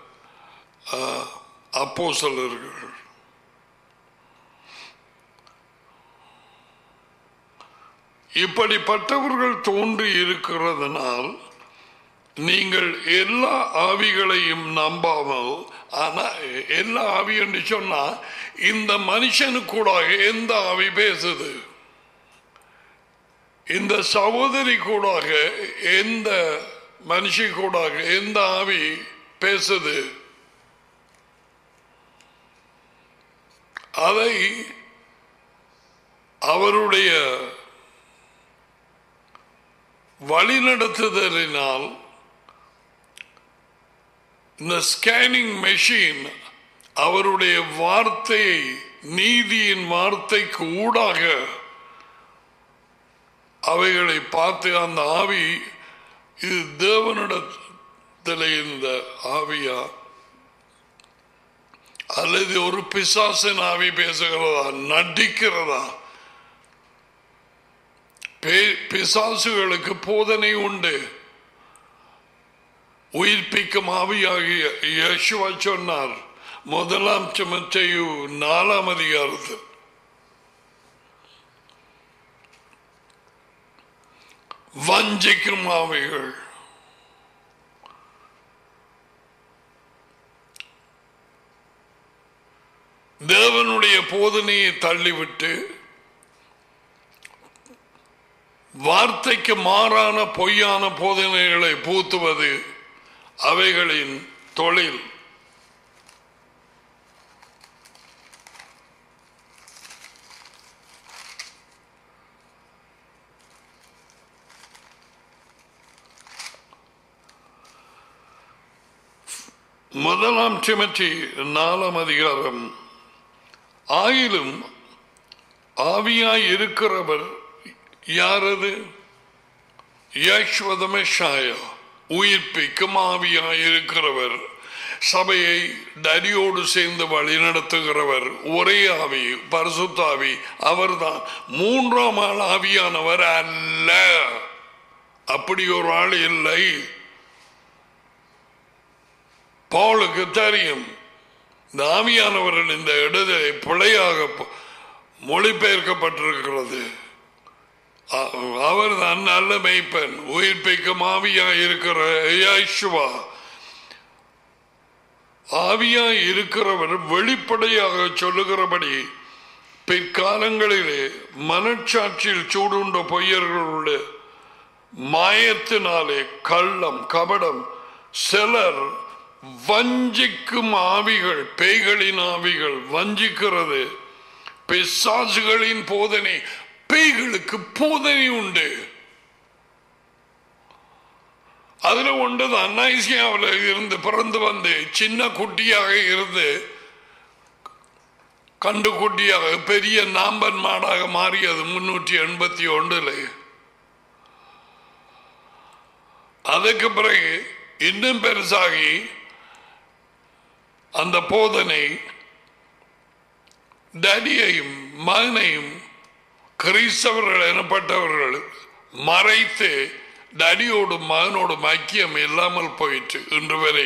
A: அப்போசலர்கள் இப்படிப்பட்டவர்கள் தோன்றி இருக்கிறதுனால் நீங்கள் எல்லா ஆவிகளையும் நம்பாமல் ஆனா எல்லா ஆவி என்று சொன்னா இந்த மனுஷனுக்கூடாக எந்த ஆவி பேசுது இந்த சகோதரி கூடாக எந்த மனுஷி கூடாக எந்த ஆவி பேசுது அதை அவருடைய வழிநடத்துதலினால் இந்த ஸ்கேனிங் மெஷின் அவருடைய வார்த்தையை நீதியின் வார்த்தைக்கு ஊடாக அவைகளை பார்த்து அந்த ஆவி இது தேவனிடத்தில் இந்த ஆவியா அல்லது ஒரு பிசாசின் ஆவி பேசுகிறதா நடிக்கிறதா பிசாசுகளுக்கு போதனை உண்டு உயிர்ப்பிக்கும் ஆவியாகிய யேசுவா சொன்னார் முதலாம் சுமத்தையு நாலாம் அதிகாரத்தில் வஞ்சிக்கும் ஆவிகள் தேவனுடைய போதனையை தள்ளிவிட்டு வார்த்தைக்கு மாறான பொய்யான போதனைகளை பூத்துவது அவைகளின் தொழில் முதலாம் சிமச்சி நாலாம் அதிகாரம் ஆயிலும் ஆவியாய் இருக்கிறவர் யாரது யஷ்வதமஷாயா உயிர்ப்பிக்கும் ஆவியாய் இருக்கிறவர் சபையை டரியோடு சேர்ந்து வழி நடத்துகிறவர் ஒரே ஆவி பரிசுத்தாவி அவர்தான் மூன்றாம் ஆள் ஆவியானவர் அல்ல அப்படி ஒரு ஆள் இல்லை பவுலுக்கு தெரியும் இந்த ஆவியானவர்கள் இந்த இடத்தை பிழையாக மொழிபெயர்க்கப்பட்டிருக்கிறது அவர் தான் நல்ல மெய்ப்பன் உயிர்ப்பிக்கும் ஆவியா இருக்கிற யேசுவா ஆவியா இருக்கிறவர் வெளிப்படையாக சொல்லுகிறபடி பிற்காலங்களிலே மனச்சாட்சியில் சூடுண்ட பொய்யர்களுடைய மாயத்தினாலே கள்ளம் கபடம் சிலர் வஞ்சிக்கும் ஆவிகள் பேய்களின் ஆவிகள் வஞ்சிக்கிறது பிசாசுகளின் போதனை பேய்களுக்கு போதனை உண்டு அதுல ஒன்றது அன்னாசியாவில் இருந்து பிறந்து வந்து சின்ன குட்டியாக இருந்து கண்டு குட்டியாக பெரிய நாம்பன் மாடாக மாறியது முன்னூற்றி எண்பத்தி ஒன்றுல அதுக்கு பிறகு இன்னும் பெருசாகி அந்த போதனை டடியையும் மகனையும் கிறிஸ்தவர்கள் எனப்பட்டவர்கள் மறைத்து டடியோடும் மகனோடும் ஐக்கியம் இல்லாமல் போயிற்று இன்று வரை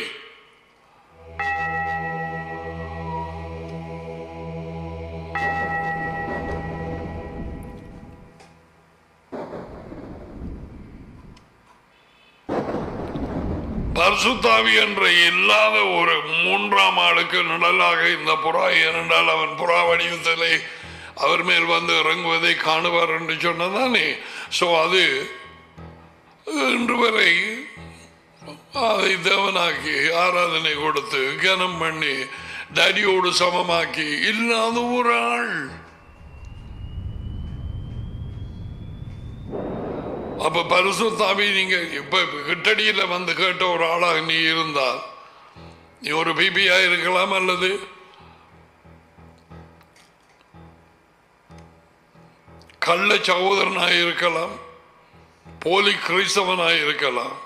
A: பர்சுத்தாவி என்ற இல்லாத ஒரு மூன்றாம் ஆளுக்கு நிழலாக இந்த புறா ஏனென்றால் அவன் புறா வடிவத்திலே அவர் மேல் வந்து இறங்குவதை காணுவார் என்று சொன்னதானே சோ அது இன்று வரை அதை தேவனாக்கி ஆராதனை கொடுத்து கனம் பண்ணி டடியோடு சமமாக்கி இல்லாத ஒரு ஆள் அப்ப பரிசுத்தாவி நீங்க இப்ப கிட்டடியில வந்து கேட்ட ஒரு ஆளாக நீ இருந்தால் நீ ஒரு பிபியா இருக்கலாம் அல்லது கள்ள சகோதரனாக இருக்கலாம் போலி கிறிஸ்தவனாய் இருக்கலாம்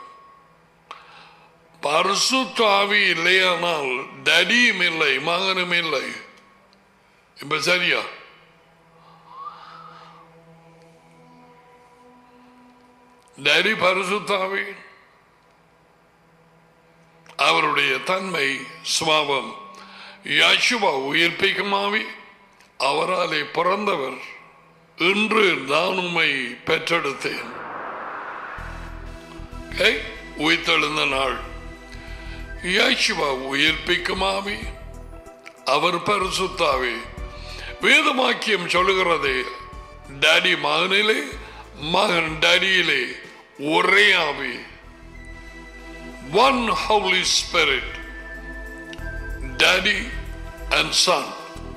A: பரிசுத்தாவி இல்லையானால் டடியும் இல்லை மகனும் இல்லை இப்ப சரியா டடி பரிசுத்தாவி அவருடைய தன்மை சுவாபம் யாசுவா உயிர்ப்பிக்கும் ஆவி அவராலே பிறந்தவர் இன்று நான் உம்மை பெற்றெடுத்தேன் Okay? உயிர்த்தெழுந்த நாள் யாசுவா உயிர்ப்பிக்கும் ஆவி அவர் பரிசுத்தாவி வேதமாக்கியம் சொல்லுகிறது டாடி மகனிலே மகன் டாடியிலே ஒரே ஆவி one holy spirit daddy and son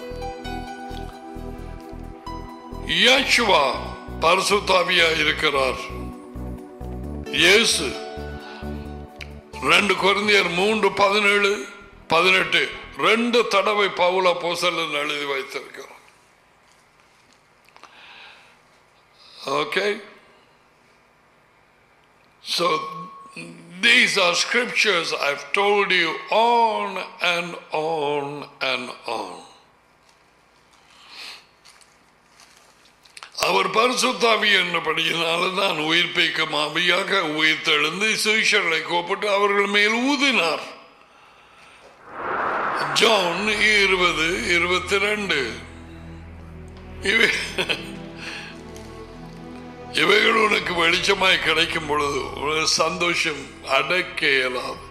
A: Yeshua பரிசுத்தாவியா இருக்கிறார் இயேசு ரெண்டு குழந்தையர் மூன்று பதினேழு பதினெட்டு ரெண்டு தடவை பவுல போசல் எழுதி வைத்திருக்கிறோம் okay So these are scriptures I've told you on and on and on. அவர் பரிசுத்தாவி என்னபடியினால்தான் உயிர்ப்பிக்கும் ஆவியாக உயிர்த்தெழுந்து சீஷர்களை கூப்பிட்டு அவர்கள் மேல் ஊதினார் ஜான் இருபது இருபத்தி ரெண்டு இவை இவைகள் உனக்கு வெளிச்சமாய் கிடைக்கும் பொழுது உனக்கு சந்தோஷம் அடக்க இயலாது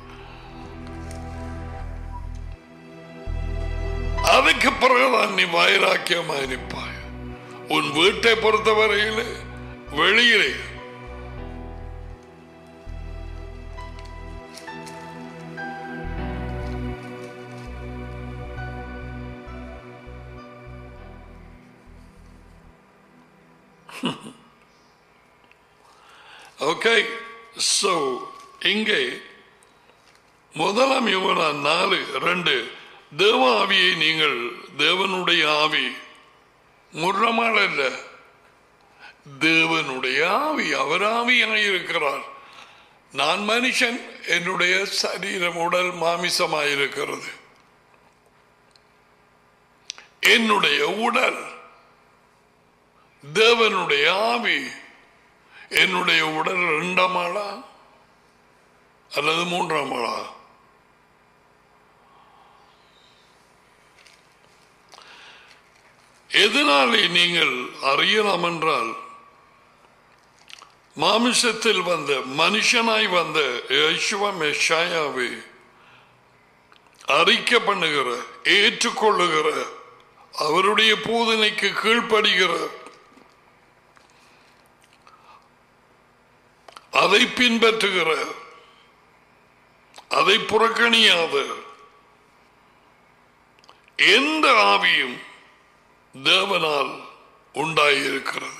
A: அதுக்கு பிறகுதான் நீ வைராக்கியமாய் நிற்பாய் உன் வீட்டை பொறுத்தவரையிலே வெளியிலே ஓகே சோ இங்கே முதலாம் யுவனா நாலு ரெண்டு தேவ ஆவியை நீங்கள் தேவனுடைய ஆவி முர்ரமால் அல்ல தேவனுடைய ஆவி அவர் ஆவியாயிருக்கிறார் நான் மனுஷன் என்னுடைய சரீரம் உடல் மாமிசமாயிருக்கிறது என்னுடைய உடல் தேவனுடைய ஆவி என்னுடைய உடல் இரண்டாம் ஆளா அல்லது மூன்றாம் ஆளா எதனாலே நீங்கள் அறியலாம் என்றால் மாமிசத்தில் வந்த மனுஷனாய் வந்த யேசுவ மெஷாயாவை அறிக்கை பண்ணுகிற ஏற்றுக்கொள்ளுகிற அவருடைய போதனைக்கு கீழ்ப்படுகிற அதை பின்பற்றுகிற அதை புறக்கணியாத எந்த ஆவியும் தேவனால் உண்டாயிருக்கிறது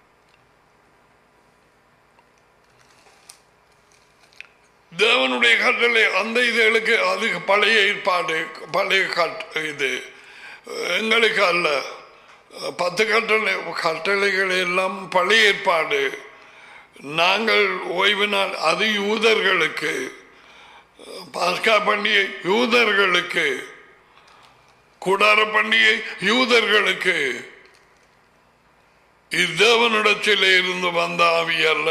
A: தேவனுடைய கட்டளை அந்த இதுகளுக்கு அது பழைய ஏற்பாடு பழைய கட் இது எங்களுக்கு அல்ல பத்து கட்டளை கட்டளைகள் எல்லாம் பழைய ஏற்பாடு நாங்கள் ஓய்வு நாள் அது யூதர்களுக்கு பாஸ்கா பண்டிகை யூதர்களுக்கு கூடார பண்டிகை யூதர்களுக்கு இத்தேவனிடத்திலே இருந்து வந்த ஆவி அல்ல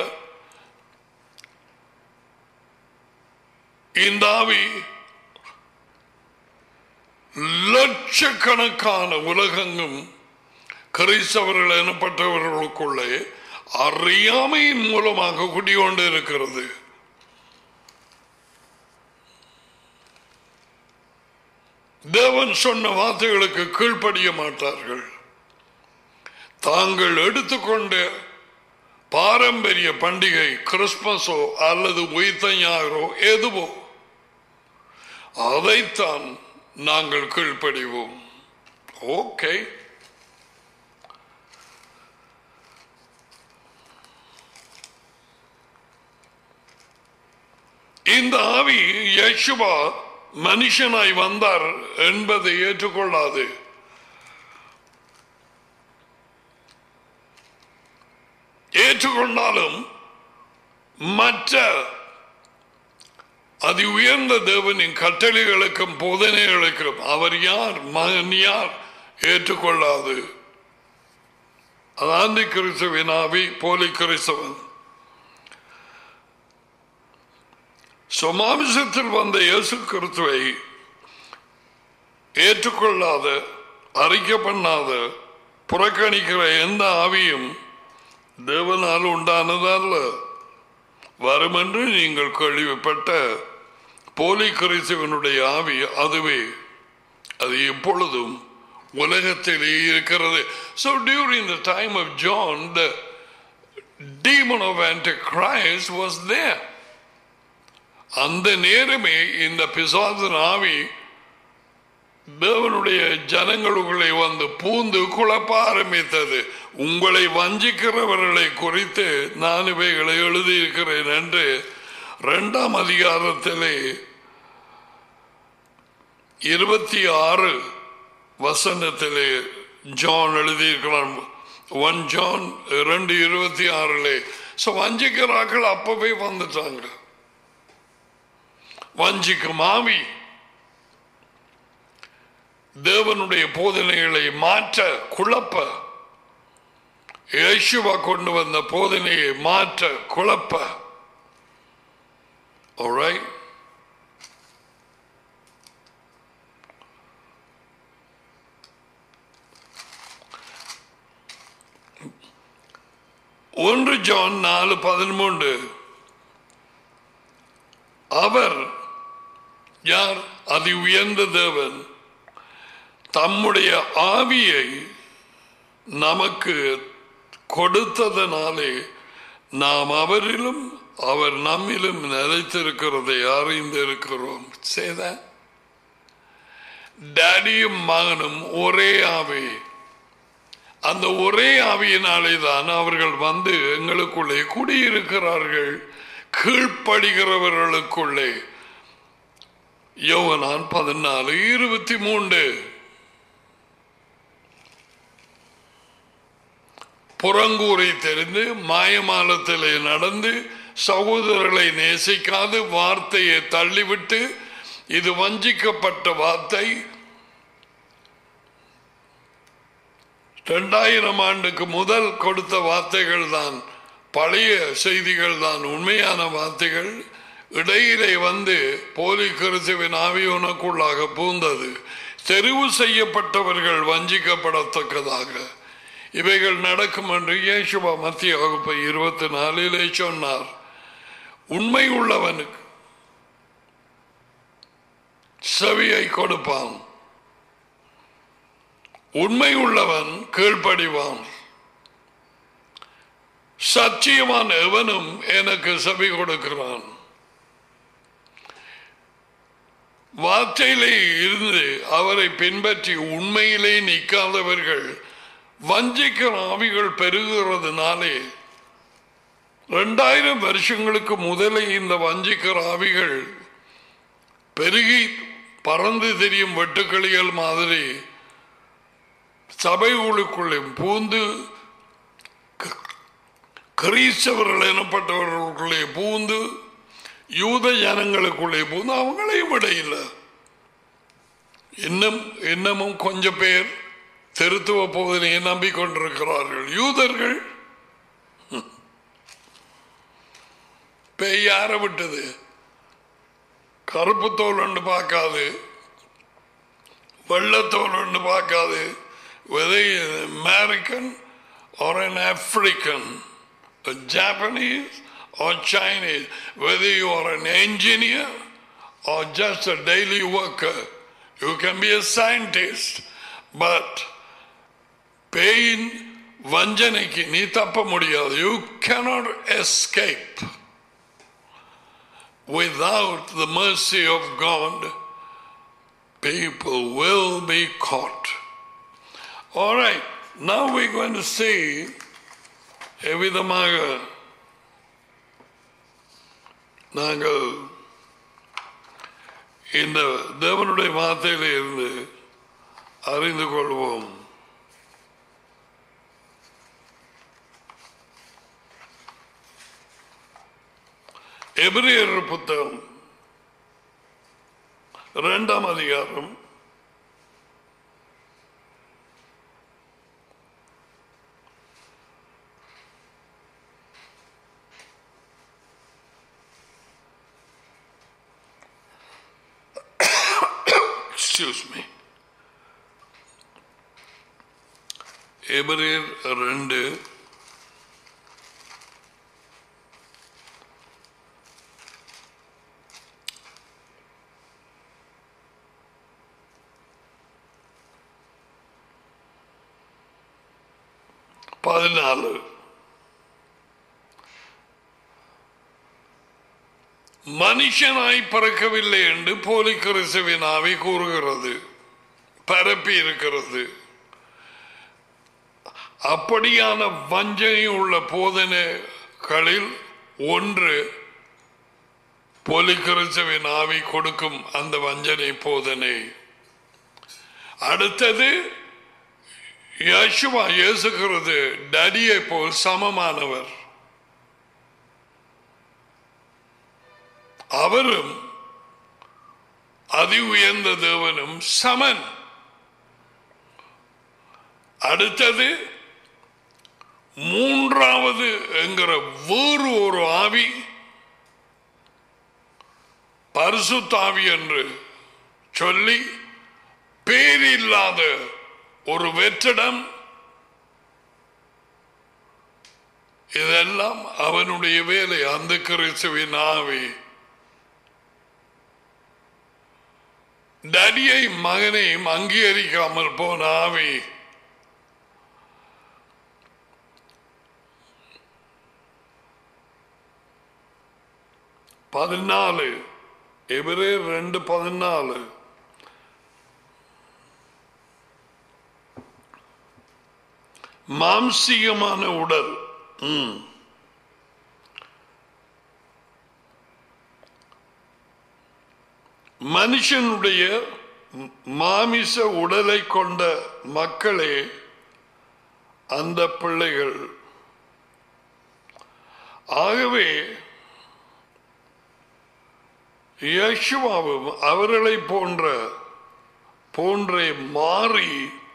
A: இந்த ஆவி லட்சக்கணக்கான உலகங்கும் கிறிஸ்தவர்கள் எனப்பட்டவர்களுக்குள்ளே அறியாமையின் மூலமாக குடிகொண்டு இருக்கிறது தேவன் சொன்ன வார்த்தைகளுக்கு கீழ்ப்படிய மாட்டார்கள் தாங்கள் எடுத்துக்கொண்ட பாரம்பரிய பண்டிகை கிறிஸ்மஸோ அல்லது உயிர்த்தஞாயிறோ எதுவோ அதைத்தான் நாங்கள் கீழ்ப்படிவோம் ஓகே இந்த ஆவி யேசுவா மனுஷனாய் வந்தார் என்பதை ஏற்றுக்கொள்ளாது ஏற்றுக்கொண்டாலும் மற்ற அதி உயர்ந்த தேவனின் கட்டளைகளுக்கும் போதனைகளுக்கும் அவர் யார் மகன் யார் ஏற்றுக்கொள்ளாது அதாந்தி கிறிஸ்துவின் ஆவி போலி கிறிஸ்தவன் சுமாமிசத்தில் வந்த இயேசு கிறிஸ்துவை ஏற்றுக்கொள்ளாத அறிக்கை பண்ணாத புறக்கணிக்கிற எந்த ஆவியும் தேவனால் உண்டானதல்ல வரும் என்று நீங்கள் கேள்விப்பட்ட போலி கிறிஸ்துவனுடைய ஆவி அதுவே அது எப்பொழுதும் உலகத்திலே இருக்கிறது so during the time of John the demon of antichrist was there அந்த நேரமே இந்த பிசாசன் ஆவி தேவனுடைய ஜனங்களுக்குள்ளே வந்து பூந்து குழப்ப ஆரம்பித்தது உங்களை வஞ்சிக்கிறவர்களை குறித்து நான் இவைகளை எழுதியிருக்கிறேன் என்று இரண்டாம் அதிகாரத்திலே இருபத்தி ஆறு வசனத்திலே ஜான் எழுதியிருக்கிறான் ஒன் ஜான் ரெண்டு இருபத்தி ஆறுலே ஸோ வஞ்சிக்கிறார்கள் அப்பவே வந்துட்டாங்க வஞ்சிக்கும் ஆவி தேவனுடைய போதனைகளை மாற்ற குழப்ப இயேசுவா கொண்டு வந்த போதனையை மாற்ற குழப்ப Alright? ஒன்று ஜான் நாலு பதிமூன்று அவர் யார் அதி உயர்ந்த தேவன் தம்முடைய ஆவியை நமக்கு கொடுத்ததனாலே நாம் அவரிலும் அவர் நம்மிலும் நிலைத்திருக்கிறதை அறிந்திருக்கிறோம் செய்த டேடியும் மகனும் ஒரே ஆவி அந்த ஒரே ஆவியினாலே தான் அவர்கள் வந்து எங்களுக்குள்ளே குடியிருக்கிறார்கள் கீழ்ப்படுகிறவர்களுக்குள்ளே யோவனான் பதினாலு இருபத்தி மூன்று புறங்கூரை தெரிந்து மாயமாலத்திலே நடந்து சகோதரர்களை நேசிக்காது வார்த்தையை தள்ளிவிட்டு இது வஞ்சிக்கப்பட்ட வார்த்தை இரண்டாயிரம் ஆண்டுக்கு முதல் கொடுத்த வார்த்தைகள் தான் பழைய செய்திகள் தான் உண்மையான வார்த்தைகள் இடையிலே வந்து போலி கிறிஸ்துவின் ஆவி உனக்குள்ளாக பூந்தது தெரிவு செய்யப்பட்டவர்கள் வஞ்சிக்கப்படத்தக்கதாக இவைகள் நடக்கும் என்று இயேசுவா மத்திய வகுப்பு இருபத்தி நாலிலே சொன்னார் உண்மை உள்ளவனுக்கு செவியை கொடுப்பான் உண்மை உள்ளவன் கீழ்ப்படிவான் சத்தியமான எவனும் எனக்கு செவி கொடுக்கிறான் வார்த்தையிலே இருந்து அவரை பின்பற்றி உண்மையிலே நிற்காதவர்கள் வஞ்சிக்கிற ஆவிகள் பெருகிறதுனாலே ரெண்டாயிரம் வருஷங்களுக்கு முதலே இந்த வஞ்சிக்கிற ஆவிகள் பெருகி பறந்து தெரியும் வெட்டுக்கிளிகள் மாதிரி சபைகளுக்குள்ளே பூந்து கிறிஸ்தவர்கள் எனப்பட்டவர்களுக்குள்ளே பூந்து யூத ஜனங்களுக்குள்ளே பூந்து அவங்களையும் விட இல்லை இன்னும் இன்னமும் கொஞ்சம் பேர் திருத்துவ போதனையை நம்பிக்கொண்டிருக்கிறார்கள் யூதர்கள் பேய் யார விட்டது கருப்பு தோல் ஒன்று பார்க்காது வெள்ளத்தோல் ஒன்று பார்க்காது whether you're an American or an African, a Japanese or Chinese, whether you are an engineer or just a daily worker, you can be a scientist, but பேயின் வஞ்சனைக்கு நீ தப்ப முடியாது you cannot escape without the mercy of God people will be caught all right now we're going to see எவ்விதமாக நாங்கள் இந்த தேவனுடைய வார்த்தையில இருந்து அறிந்து கொள்வோம் எபிரேயர் புத்தகம் இரண்டாம் அதிகாரம் எக்ஸ்கியூஸ் மீ எபிரேயர் ரெண்டு பதினாலு மனுஷனாய் பிறக்கவில்லை என்று போலி கிறிஸ்துவின் ஆவி கூறுகிறது பரப்பி இருக்கிறது அப்படியான வஞ்சனை உள்ள போதனைகளில் ஒன்று போலி கிறிஸ்துவின் ஆவி கொடுக்கும் அந்த வஞ்சனை போதனை அடுத்தது யசுவா இயேசுகிறது டடியை போல் சமமானவர் அவரும் அதி உயர்ந்த தேவனும் சமன் அடுத்தது மூன்றாவது என்கிற வேறு ஒரு ஆவி பரிசுத்தாவி என்று சொல்லி பேரில்லாத ஒரு வெற்றிடம் இதெல்லாம் அவனுடைய வேலை அந்த கிறிஸ்துவின் ஆவி டடியை மகனையும் அங்கீகரிக்காமல் போன ஆவி பதினாலு எவரே ரெண்டு பதினாலு மாம்சீகமான உடல் ம். மனுஷனுடைய மாமிச உடலை கொண்ட மக்களே அந்த பிள்ளைகள் ஆகவே யேசுவாவும் அவர்களை போன்ற போன்றே மாறி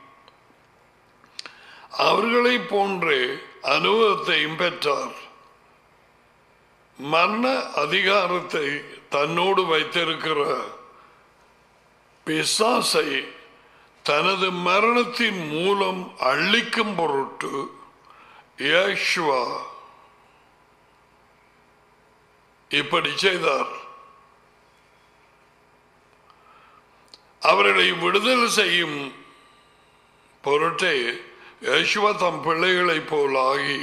A: அவர்களை போன்றே அனுபவத்தையும் பெற்றார் மரண அதிகாரத்தை தன்னோடு வைத்திருக்கிற பிசாசை தனது மரணத்தின் மூலம் அழிக்கும் பொருட்டு யேசுவா இப்படி செய்தார் அவர்களை விடுதலை செய்யும் பொருட்டே யேசுவா தம் பிள்ளைகளைப் போல் ஆகி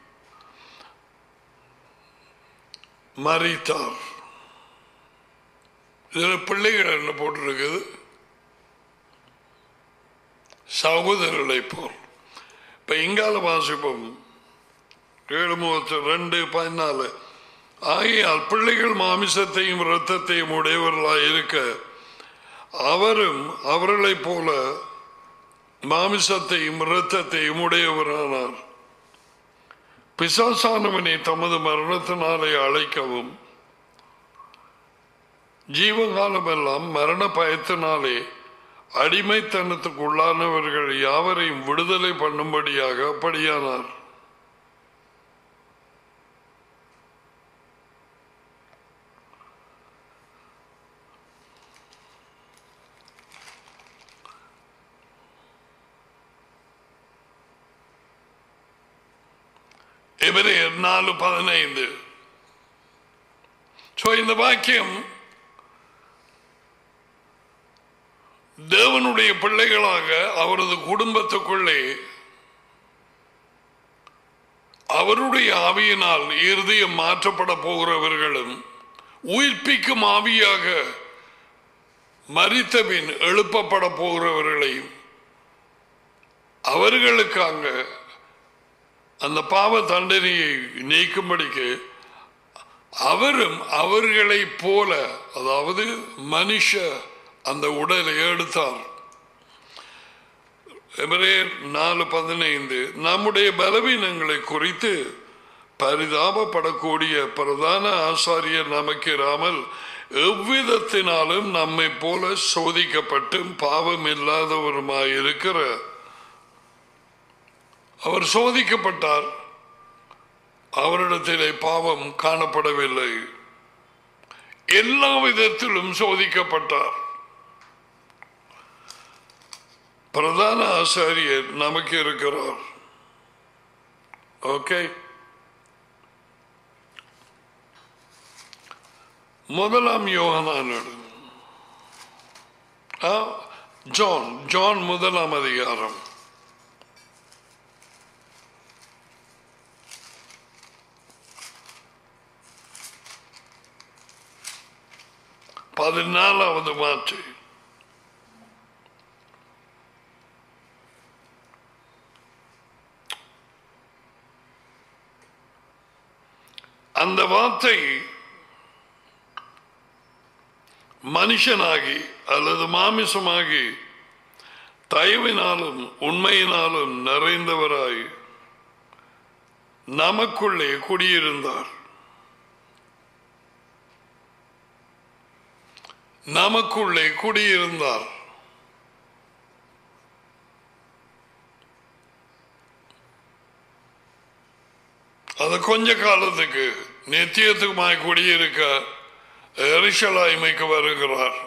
A: மறித்தார் இதில் பிள்ளைகள் என்ன போட்டிருக்குது சகோதரர்களை போல் இப்ப இங்கால வாசிப்போம் ஏழு முகத்து ரெண்டு பதினாலு ஆகையால் பிள்ளைகள் மாமிசத்தையும் இரத்தத்தையும் உடையவர்களாய் இருக்க அவரும் அவர்களைப் போல மாமிசத்தையும் இரத்தத்தையும் உடையவரானார் பிசாசானவனை தமது மரணத்தினாலே அழைக்கவும் ஜீவகாலமெல்லாம் மரண பயத்தினாலே அடிமைத்தனத்துக்கு உள்ளானவர்கள் யாவரையும் விடுதலை பண்ணும்படியாக அப்படியானார் இவரே நாலு பதினைந்து சோ இந்த வாக்கியம் தேவனுடைய பிள்ளைகளாக அவரது குடும்பத்துக்குள்ளே அவருடைய ஆவியினால் இருதயம் மாற்றப்பட போகிறவர்களும் உயிர்ப்பிக்கும் ஆவியாக மறித்தபின் எழுப்பப்பட போகிறவர்களையும் அவர்களுக்காக அந்த பாவ தண்டனையை நீக்கும்படிக்கு அவரும் அவர்களைப் போல அதாவது மனுஷ அந்த உடலை எடுத்தார் எபிரேயர் நாலு பதினைந்து நம்முடைய பலவீனங்களை குறித்து பரிதாபப்படக்கூடிய பிரதான ஆசாரியர் நமக்கு இராமல் எவ்விதத்தினாலும் நம்மை போல சோதிக்கப்பட்டும் பாவம் இல்லாதவருமாயிருக்கிற அவர் சோதிக்கப்பட்டார் அவரிடத்திலே பாவம் காணப்படவில்லை எல்லா விதத்திலும் சோதிக்கப்பட்டார் பிரதான ஆசாரியர் நமக்கு இருக்கிறார் ஓகே முதலாம் யோகனான் ஜான் ஜான் முதலாம் அதிகாரம் பதினாலாவது மாற்று அந்த வார்த்தை மனுஷனாகி அல்லது மாமிசமாகி தயவினாலும் உண்மையினாலும் நிறைந்தவராய் நமக்குள்ளே குடியிருந்தார் நமக்குள்ளே குடியிருந்தார் அது கொஞ்ச காலத்துக்கு நித்தியத்துக்குமாய் குடியிருக்க எரிசலாய்மைக்கு வருகிறார்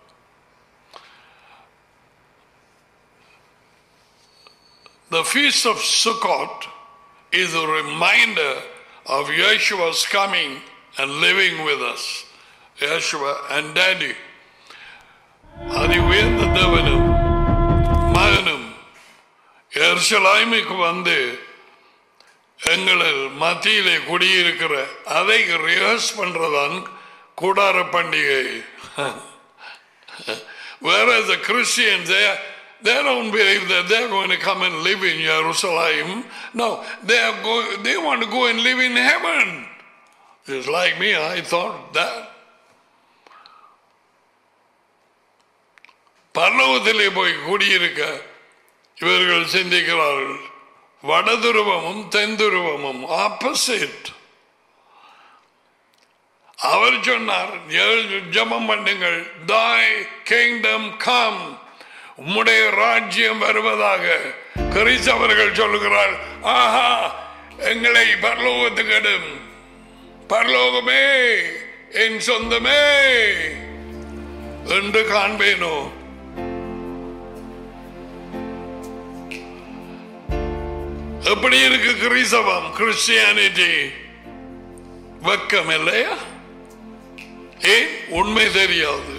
A: The feast of Sukkot is a reminder of Yeshua's coming and living with us. Yeshua and Daddy. அதி உயர்ந்த தேவனும் மகனும் எருசலாய்மைக்கு வந்து எங்களில் மத்தியிலே குடியிருக்கிற அதை ரிஹர்ஸ் பண்றதான் கூடார பண்டிகை Whereas the Christians, they, they don't believe that they're going to come and live in Jerusalem. No, they, are go, they want to go and live in heaven. Just like me, I thought that. பரலோகத்திலே போய் குடியிருக்க இவர்கள் சிந்திக்கிறார்கள் வடதுருவமும் தென்துருவமும் opposite அவர் சொன்னார் ஜபம் பண்ணுங்கள் தாய் kingdom come உம்முடைய ராஜ்யம் வருவதாக கிறிஸ்தவர்கள் சொல்லுகிறார் ஆஹா எங்களை பரலோகத்துக்கு எடும் பரலோகமே என் சொந்தமே என்று காண்பேனோ எப்படி இருக்கு கிறிஸ்தவம் கிறிஸ்டியானிட்டி வெக்கம் இல்லையா ஏன் உண்மை தெரியாது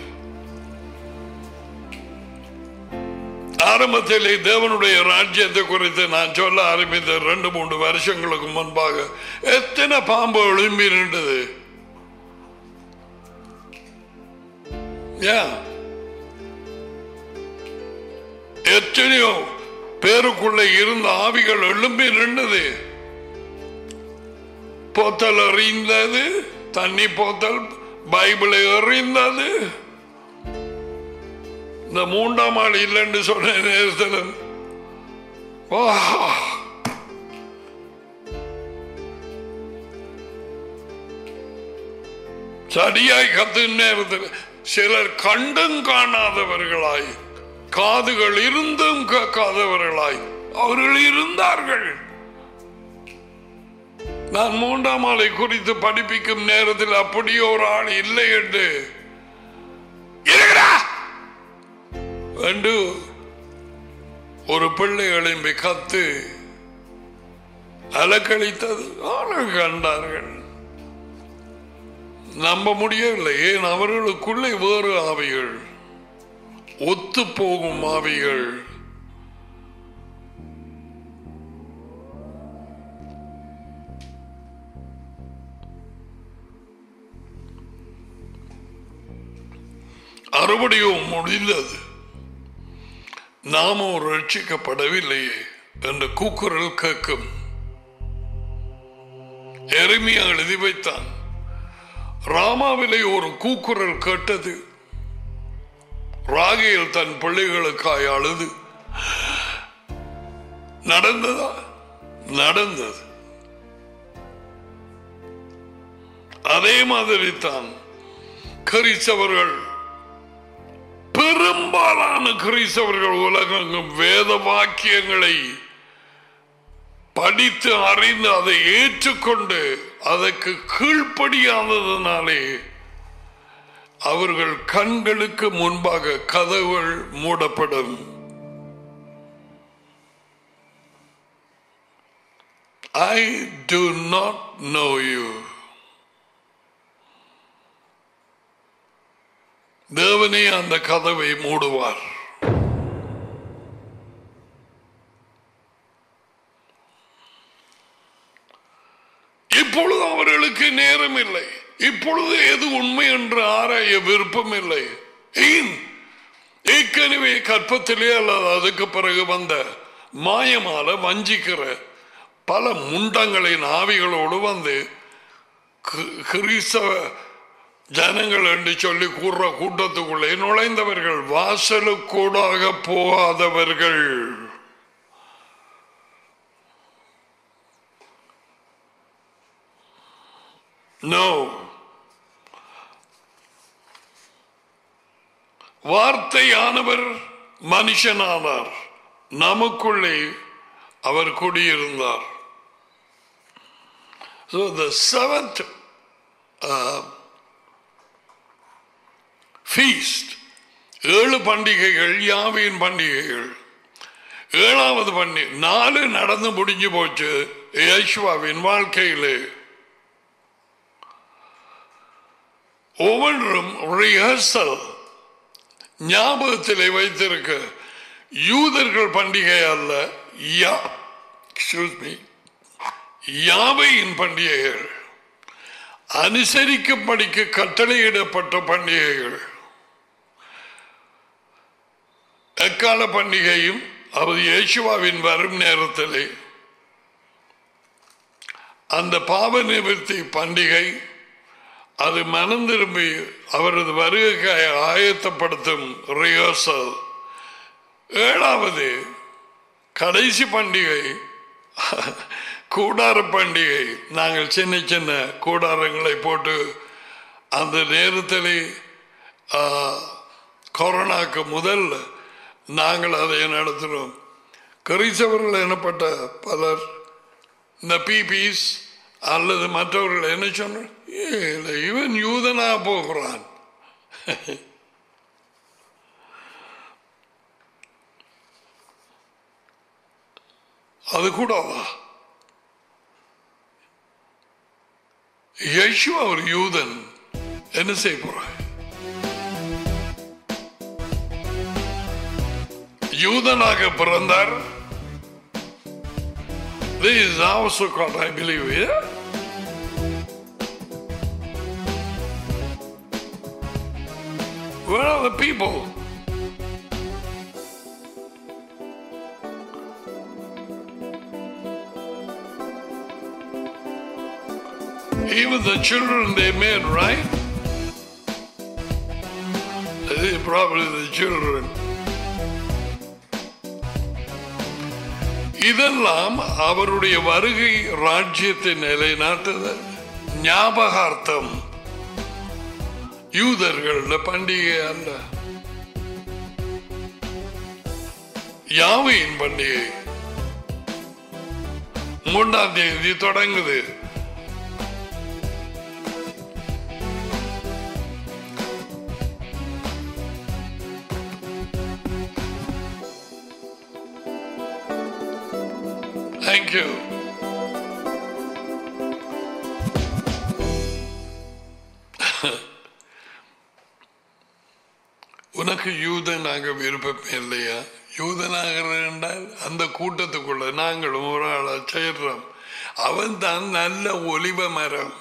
A: ஆரம்பத்திலே தேவனுடைய ராஜ்யத்தை குறித்து நான் சொல்ல ஆரம்பித்த ரெண்டு மூன்று வருஷங்களுக்கு முன்பாக எத்தனை பாம்பு எழும்பி நின்றது எத்தனையோ பேருக்குள்ள இருந்த ஆவிகள் எழும்பி நின்றது போத்தல் எறிந்தது தண்ணி போத்தல் பைபிளை எறிந்தது இந்த மூன்றாம் ஆள் இல்லைன்னு சொன்ன நேரத்தில் சரியாய் கத்து நேரத்தில் சிலர் கண்டும் காணாதவர்களாய் காதுகள் இருந்தும் கேட்காதவர்களாய் அவர்கள் இருந்தார்கள் நான் மூன்றாம் ஆளை குறித்து படிப்பிக்கும் நேரத்தில் அப்படியே ஒரு ஆள் இல்லை என்று என்று ஒரு பிள்ளை எழும்பி கத்து அலக்கழித்தது ஆளும் கண்டார்கள் நம்ப முடியவில்லை ஏன் அவர்களுக்குள்ளே வேறு ஆவிகள் ஒத்து போகும் ஆவிகள் அறுபடியும் முடிந்தது நாமோ ரட்சிக்கப்படவில்லையே என்ற கூக்குரல் கேட்கும் எருமையா எழுதி வைத்தான் ராமாவிலே ஒரு கூக்குரல் கேட்டது ராகியில் தன் பிள்ளைகளுக்காய் அழுது நடந்ததா நடந்தது அதே மாதிரி தான் கிறிஸ்தவர்கள் பெரும்பாலான கிறிஸ்தவர்கள் உலகெங்கும் வேத வாக்கியங்களை படித்து அறிந்து அதை ஏற்றுக்கொண்டு அதற்கு கீழ்ப்படியாததினாலே அவர்கள் கண்களுக்கு முன்பாக கதவுகள் மூடப்படும் I do not know you. தேவனே அந்த கதவை மூடுவார் இப்பொழுது அவர்களுக்கு நேரம் இல்லை இப்பொழுது எது உண்மை என்று ஆராய விருப்பம் இல்லை ஏன் ஏற்கனவே கற்பத்திலே அல்லது அதுக்கு பிறகு வந்த மாயமால வஞ்சிக்கிற பல முண்டங்களின் ஆவிகளோடு வந்து கி- கிறிஸ்தவ ஜனங்கள் என்று சொல்லி கூறுற கூட்டத்துக்குள்ளே நுழைந்தவர்கள் வாசலுக்கூடாக போகாதவர்கள் நோ வார்த்தையானவர் மனுஷனானார் நமக்குள்ளே அவர் குடியிருந்தார் So the seventh uh, feast, ஏழு பண்டிகைகள் யாவையின் பண்டிகைகள் ஏழாவது பண்டிகை நாலு நடந்து முடிஞ்சு போச்சு யேசுவாவின் வாழ்க்கையிலே ஒவ்வொன்றும் ரிஹர்சல் ஞாபகத்திலே வைத்திருக்க யூதர்கள் பண்டிகை அல்ல யா எக்ஸ்கியூஸ் மீ யாவையின் பண்டிகைகள் அனுசரிக்கும்படிக்கு கட்டளையிடப்பட்ட பண்டிகைகள் எக்கால பண்டிகையும் அவர் இயேசுவாவின் வரும் நேரத்திலே அந்த பாவ நிவர்த்தி பண்டிகை அது மனம் திரும்பி அவரது வருகைக்கு ஆயத்தப்படுத்தும் ரிஹர்சல் ஏழாவது கடைசி பண்டிகை கூடார பண்டிகை நாங்கள் சின்ன சின்ன கூடாரங்களை போட்டு அந்த நேரத்தில் கொரோனாக்கு முதல் நாங்கள் அதை நடத்தினோம் கிறிஸ்தவர்கள் எனப்பட்ட பலர் இந்த பிபிஸ் அல்லது மற்றவர்கள் என்ன சொன்ன இவன் யூதனா போகிறான் அது கூடாதா யேசு ஒரு யூதன் என்ன செய்ய போறாய் யூதனாக பிறந்தார் This is also called, I believe, yeah? Where are the people? Even the children they made, right? I think probably the children. இதெல்லாம் அவருடைய வருகை ராஜ்யத்தை நிலைநாட்டுதல் ஞாபகார்த்தம் யூதர்கள பண்டிகை அல்ல யாவையின் பண்டிகை மூன்றாம் தேதி தொடங்குது Thank you. உனக்கு யூதனாக விருப்பம் இல்லையா யூதனாக என்றால் அந்த கூட்டத்துக்குள்ள நாங்களும் ஒரு ஆளா சேர்றோம் அவன் தான் நல்ல ஒலிவ மரம்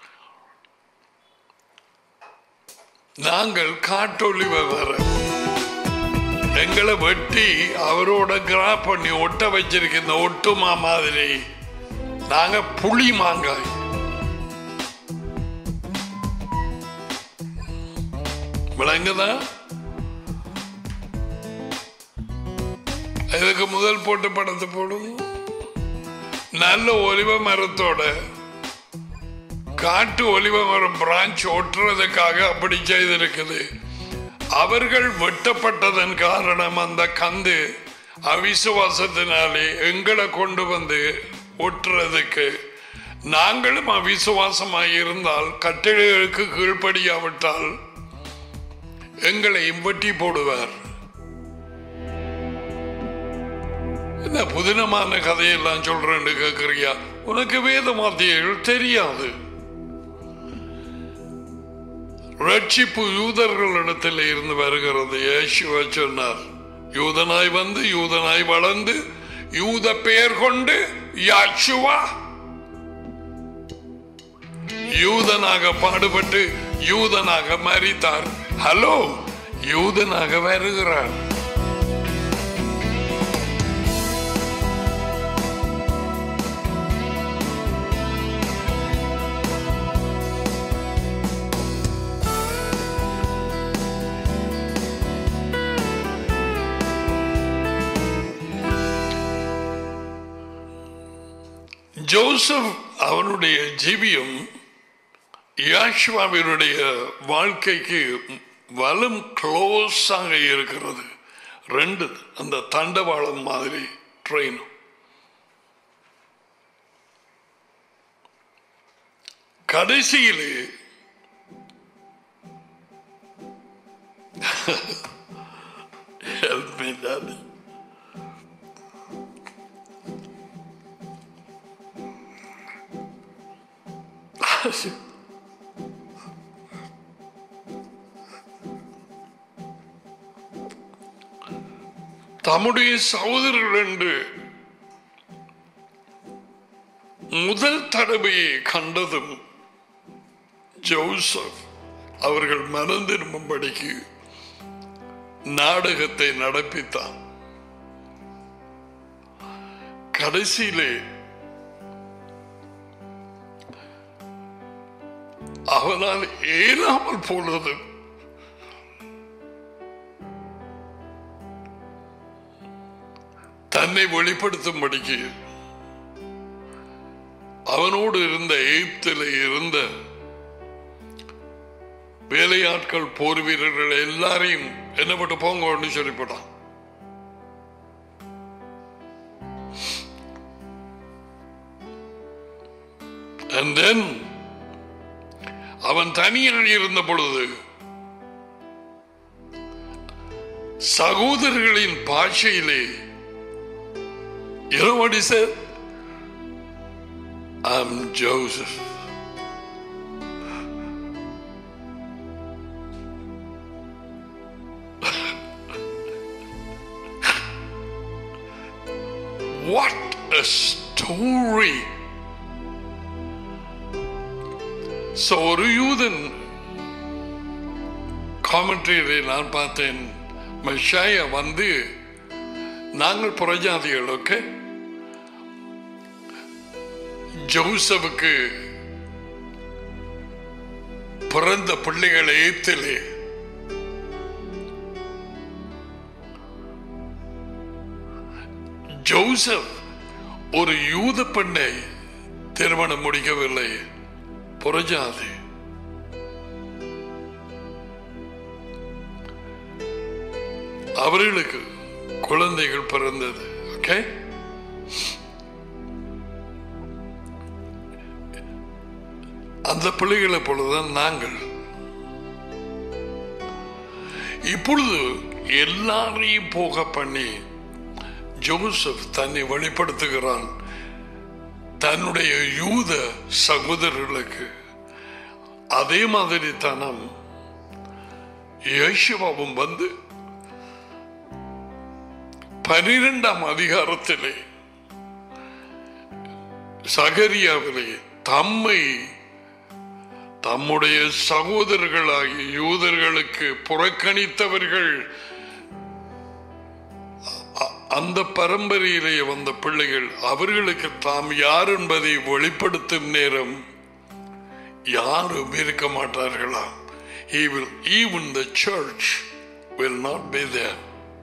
A: நாங்கள் காட்டொலிவ மரம் எங்களை வெட்டி அவரோட கிராப் பண்ணி ஒட்ட வச்சிருக்க இந்த ஒட்டுமா மாதிரி நாங்க புளி மாங்காய் விளங்குதா இதுக்கு முதல் போட்டு படத்தை போடும் நல்ல ஒலிவ மரத்தோட காட்டு ஒலிவமரம் பிரான்ச் ஒட்டுறதுக்காக அப்படி செய்திருக்குது அவர்கள் வெட்டப்பட்டதன் காரணம் அந்த கந்து அவிசுவாசத்தினாலே எங்களை கொண்டு வந்து ஒட்டுறதுக்கு நாங்களும் அவிசுவாசமாய் இருந்தால் கட்டளைகளுக்கு கீழ்ப்படியாவிட்டால் எங்களை வெட்டி போடுவார் என்ன புதினமான கதையெல்லாம் சொல்றேன்னு கேட்கறியா உனக்கு வேத வார்த்தைகள் தெரியாது ரட்சிப்பு யூதர்களிடத்தில் இருந்து வருகிறது இயேசுவ சொன்னார் யூதனாய் வந்து யூதனாய் வளர்ந்து யூத பெயர் கொண்டு யாச்சுவா யூதனாக பாடுபட்டு யூதனாக மறித்தார் ஹலோ யூதனாக வருகிறார் ஜோசப் அவனுடைய ஜீவியம் யாஷ்வாவினுடைய வாழ்க்கைக்கு வலம் க்ளோஸாக இருக்கிறது ரெண்டு அந்த தண்டவாளம் மாதிரி ட்ரெயின் கடைசியிலே Help me, Daddy. தம்முடைய சகோதரர்கள் என்று முதல் தடவையை கண்டதும் ஜோசப் அவர்கள் மனம் திரும்பும்படிக்கு நாடகத்தை நடப்பித்தான் கடைசியிலே அவனால் ஏலாமல் போனது தன்னை வெளிப்படுத்தும்படிக்கு அவனோடு இருந்த எய்ப்தில் இருந்த வேலையாட்கள் போர் வீரர்கள் எல்லாரையும் என்ன பட்டு போங்கன்னு சொல்லி போட்டான் And then அவன் தனியாக இருந்த பொழுது சகோதரர்களின் பாஷையிலே You know what he said? I'm Joseph. what a story! So ஒரு யூதன் காமெண்ட்ரியை நான் பார்த்தேன் மெஷாயா வந்து நாங்கள் புறஜாதிகள் ஓகே ஜோசப்புக்கு பிறந்த பிள்ளைகள் ஏத்திலே ஜோசப் ஒரு யூத பெண்ணை திருமணம் முடிக்கவில்லை புறஜாதி அவர்களுக்கு குழந்தைகள் பிறந்தது ஓகே அந்த பிள்ளைகளை போலதான் நாங்கள் இப்பொழுது எல்லாரையும் போக பண்ணி ஜோசப் தன்னை வெளிப்படுத்துகிறான் தன்னுடைய யூத சகோதரர்களுக்கு அதே மாதிரி தனம் யேசுவாவும் வந்து பனிரெண்டாம் அதிகாரத்திலே சகரியாவிலே தம்மை தம்முடைய சகோதரர்களாகிய யூதர்களுக்கு புறக்கணித்தவர்கள் அ- அந்த பரம்பரையிலே வந்த பிள்ளைகள் அவர்களுக்கு தாம் யார் என்பதை வெளிப்படுத்தும் நேரம் யாரும் இருக்க மாட்டார்களாம் He will, even the church will not be there.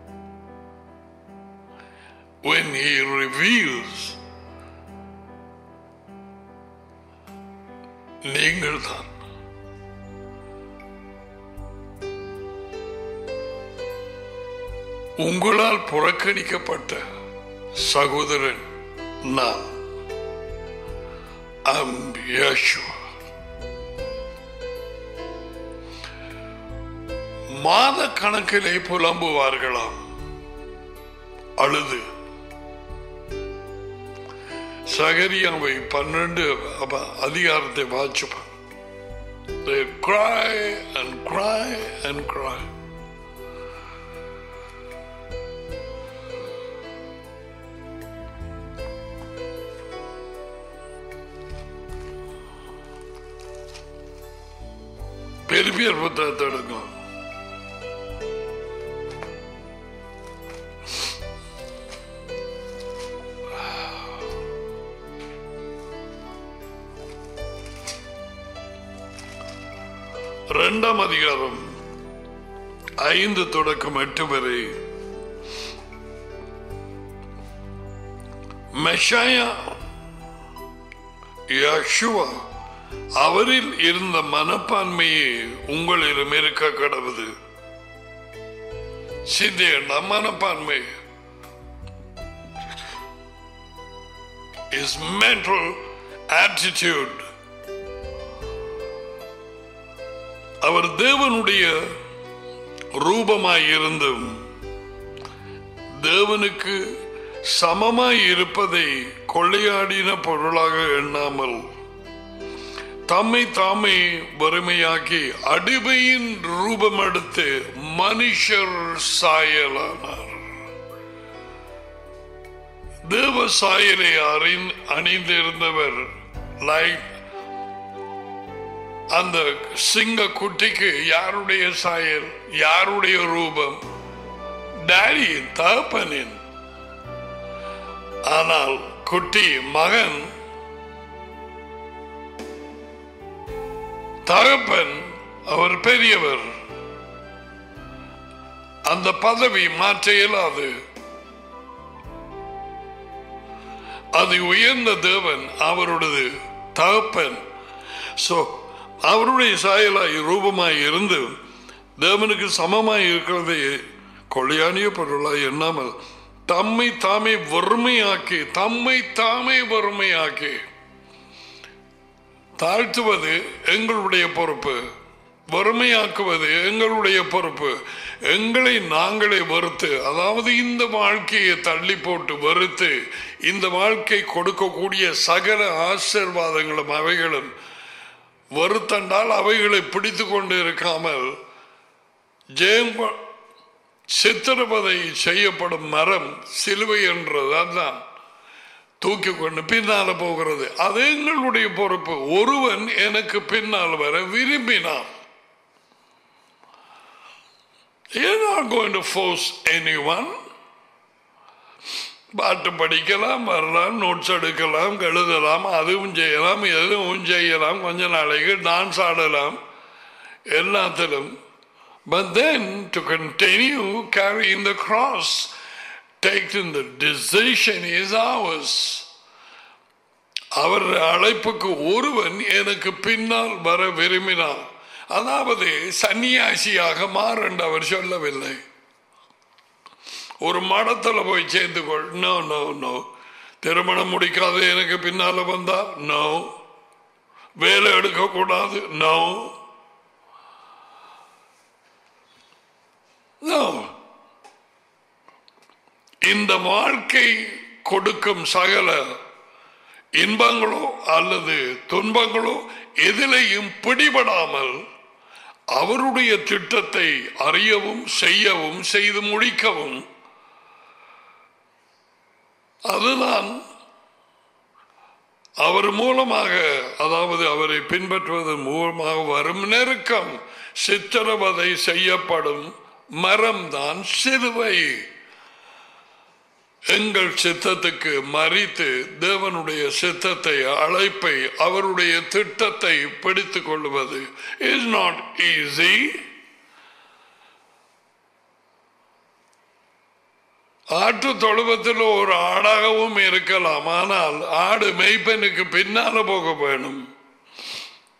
A: When he reveals நீங்கள் தான் உங்களால் புறக்கணிக்கப்பட்ட சகோதரன் நான் am Yeshua. மாத கணக்கிலே புலம்புவார்களாம் அழுது சகரியாவை பன்னெண்டு அப்ப அதிகாரத்தை வாச்சுப்பான் They cry and cry and cry. பெருமையர் புத்தகத்தை எடுக்கும் இரண்டாம் அதிகாரம் ஐந்து தொடக்கம் எட்டு வரை மெஷாயா யஷுவா அவரில் இருந்த மனப்பான்மையே உங்களிலும் இருக்க கடவுது சிந்தையண்டா மனப்பான்மை இஸ் மென்டல் ஆட்டிடியூட் அவர் தேவனுடைய ரூபமாய் இருந்தும் தேவனுக்கு சமமாய் இருப்பதை கொள்ளையாடின பொருளாக எண்ணாமல் தம்மை தாமே வறுமையாக்கி அடிமையின் ரூபம் எடுத்து மனுஷர் சாயலானார் தேவ சாயலை அறிந் அணிந்திருந்தவர் லைக் அந்த சிங்க குட்டிக்கு யாருடைய சாயல் யாருடைய ரூபம் டாடியின் தகப்பனின் ஆனால் குட்டி மகன் தகப்பன் அவர் பெரியவர் அந்த பதவி மாற்ற இயலாது அது உயர்ந்த தேவன் அவருடைய தகப்பன் சோ அவருடைய சாயலாய் ரூபமாய் இருந்து தேவனுக்கு சமமாய் இருக்கிறதை கொள்ளையானிய பொருளாய் எண்ணாமல் தம்மை தாமே வறுமையாக்கி தம்மை தாமே வறுமையாக்கி தாழ்த்துவது எங்களுடைய பொறுப்பு வறுமையாக்குவது எங்களுடைய பொறுப்பு எங்களை நாங்களே வெறுத்து அதாவது இந்த வாழ்க்கையை தள்ளி போட்டு வெறுத்து இந்த வாழ்க்கை கொடுக்கக்கூடிய சகல ஆசிர்வாதங்களும் அவைகளும் வருத்தண்டால் அவைகளை பிடித்து கொண்டு இருக்காமல் ஜெயம் சித்திரவதை செய்யப்படும் மரம் சிலுவை என்றது அதுதான் தூக்கி கொண்டு பின்னால போகிறது அது எங்களுடைய பொறுப்பு ஒருவன் எனக்கு பின்னால் வர விரும்பினான் You're not going to force anyone. பாட்டு படிக்கலாம் வரலாம் நோட்ஸ் எடுக்கலாம் எழுதலாம் அதுவும் செய்யலாம் எதுவும் செய்யலாம் கொஞ்ச நாளைக்கு டான்ஸ் ஆடலாம் எல்லாத்திலும் But then to continue carrying the cross, taking the decision is ours. அவர் அழைப்புக்கு ஒருவன் எனக்கு பின்னால் வர விரும்பினார் அதாவது சன்னியாசியாக மாறண்டு அவர் சொல்லவில்லை ஒரு மடத்துல போய் சேர்ந்து கொள் நோ நோ நோ திருமணம் முடிக்காத எனக்கு பின்னால வந்தா நோ வேலை எடுக்கக்கூடாது நோ நோ இந்த வாழ்க்கை கொடுக்கும் சகல இன்பங்களோ அல்லது துன்பங்களோ எதிலையும் பிடிபடாமல் அவருடைய திட்டத்தை அறியவும் செய்யவும் செய்து முடிக்கவும் அதுதான் அவர் மூலமாக அதாவது அவரை பின்பற்றுவதன் மூலமாக வரும் நெருக்கம் சித்திரவதை செய்யப்படும் மரம்தான் சிறுவை எங்கள் சித்தத்துக்கு மறித்து தேவனுடைய சித்தத்தை அழைப்பை அவருடைய திட்டத்தை பிடித்துக் கொள்வது இஸ் நாட் ஈஸி ஆட்டு தொழுவத்தில் ஒரு ஆடாகவும் இருக்கலாம் ஆனால் ஆடு மெய்ப்பெனுக்கு பின்னால போக வேணும்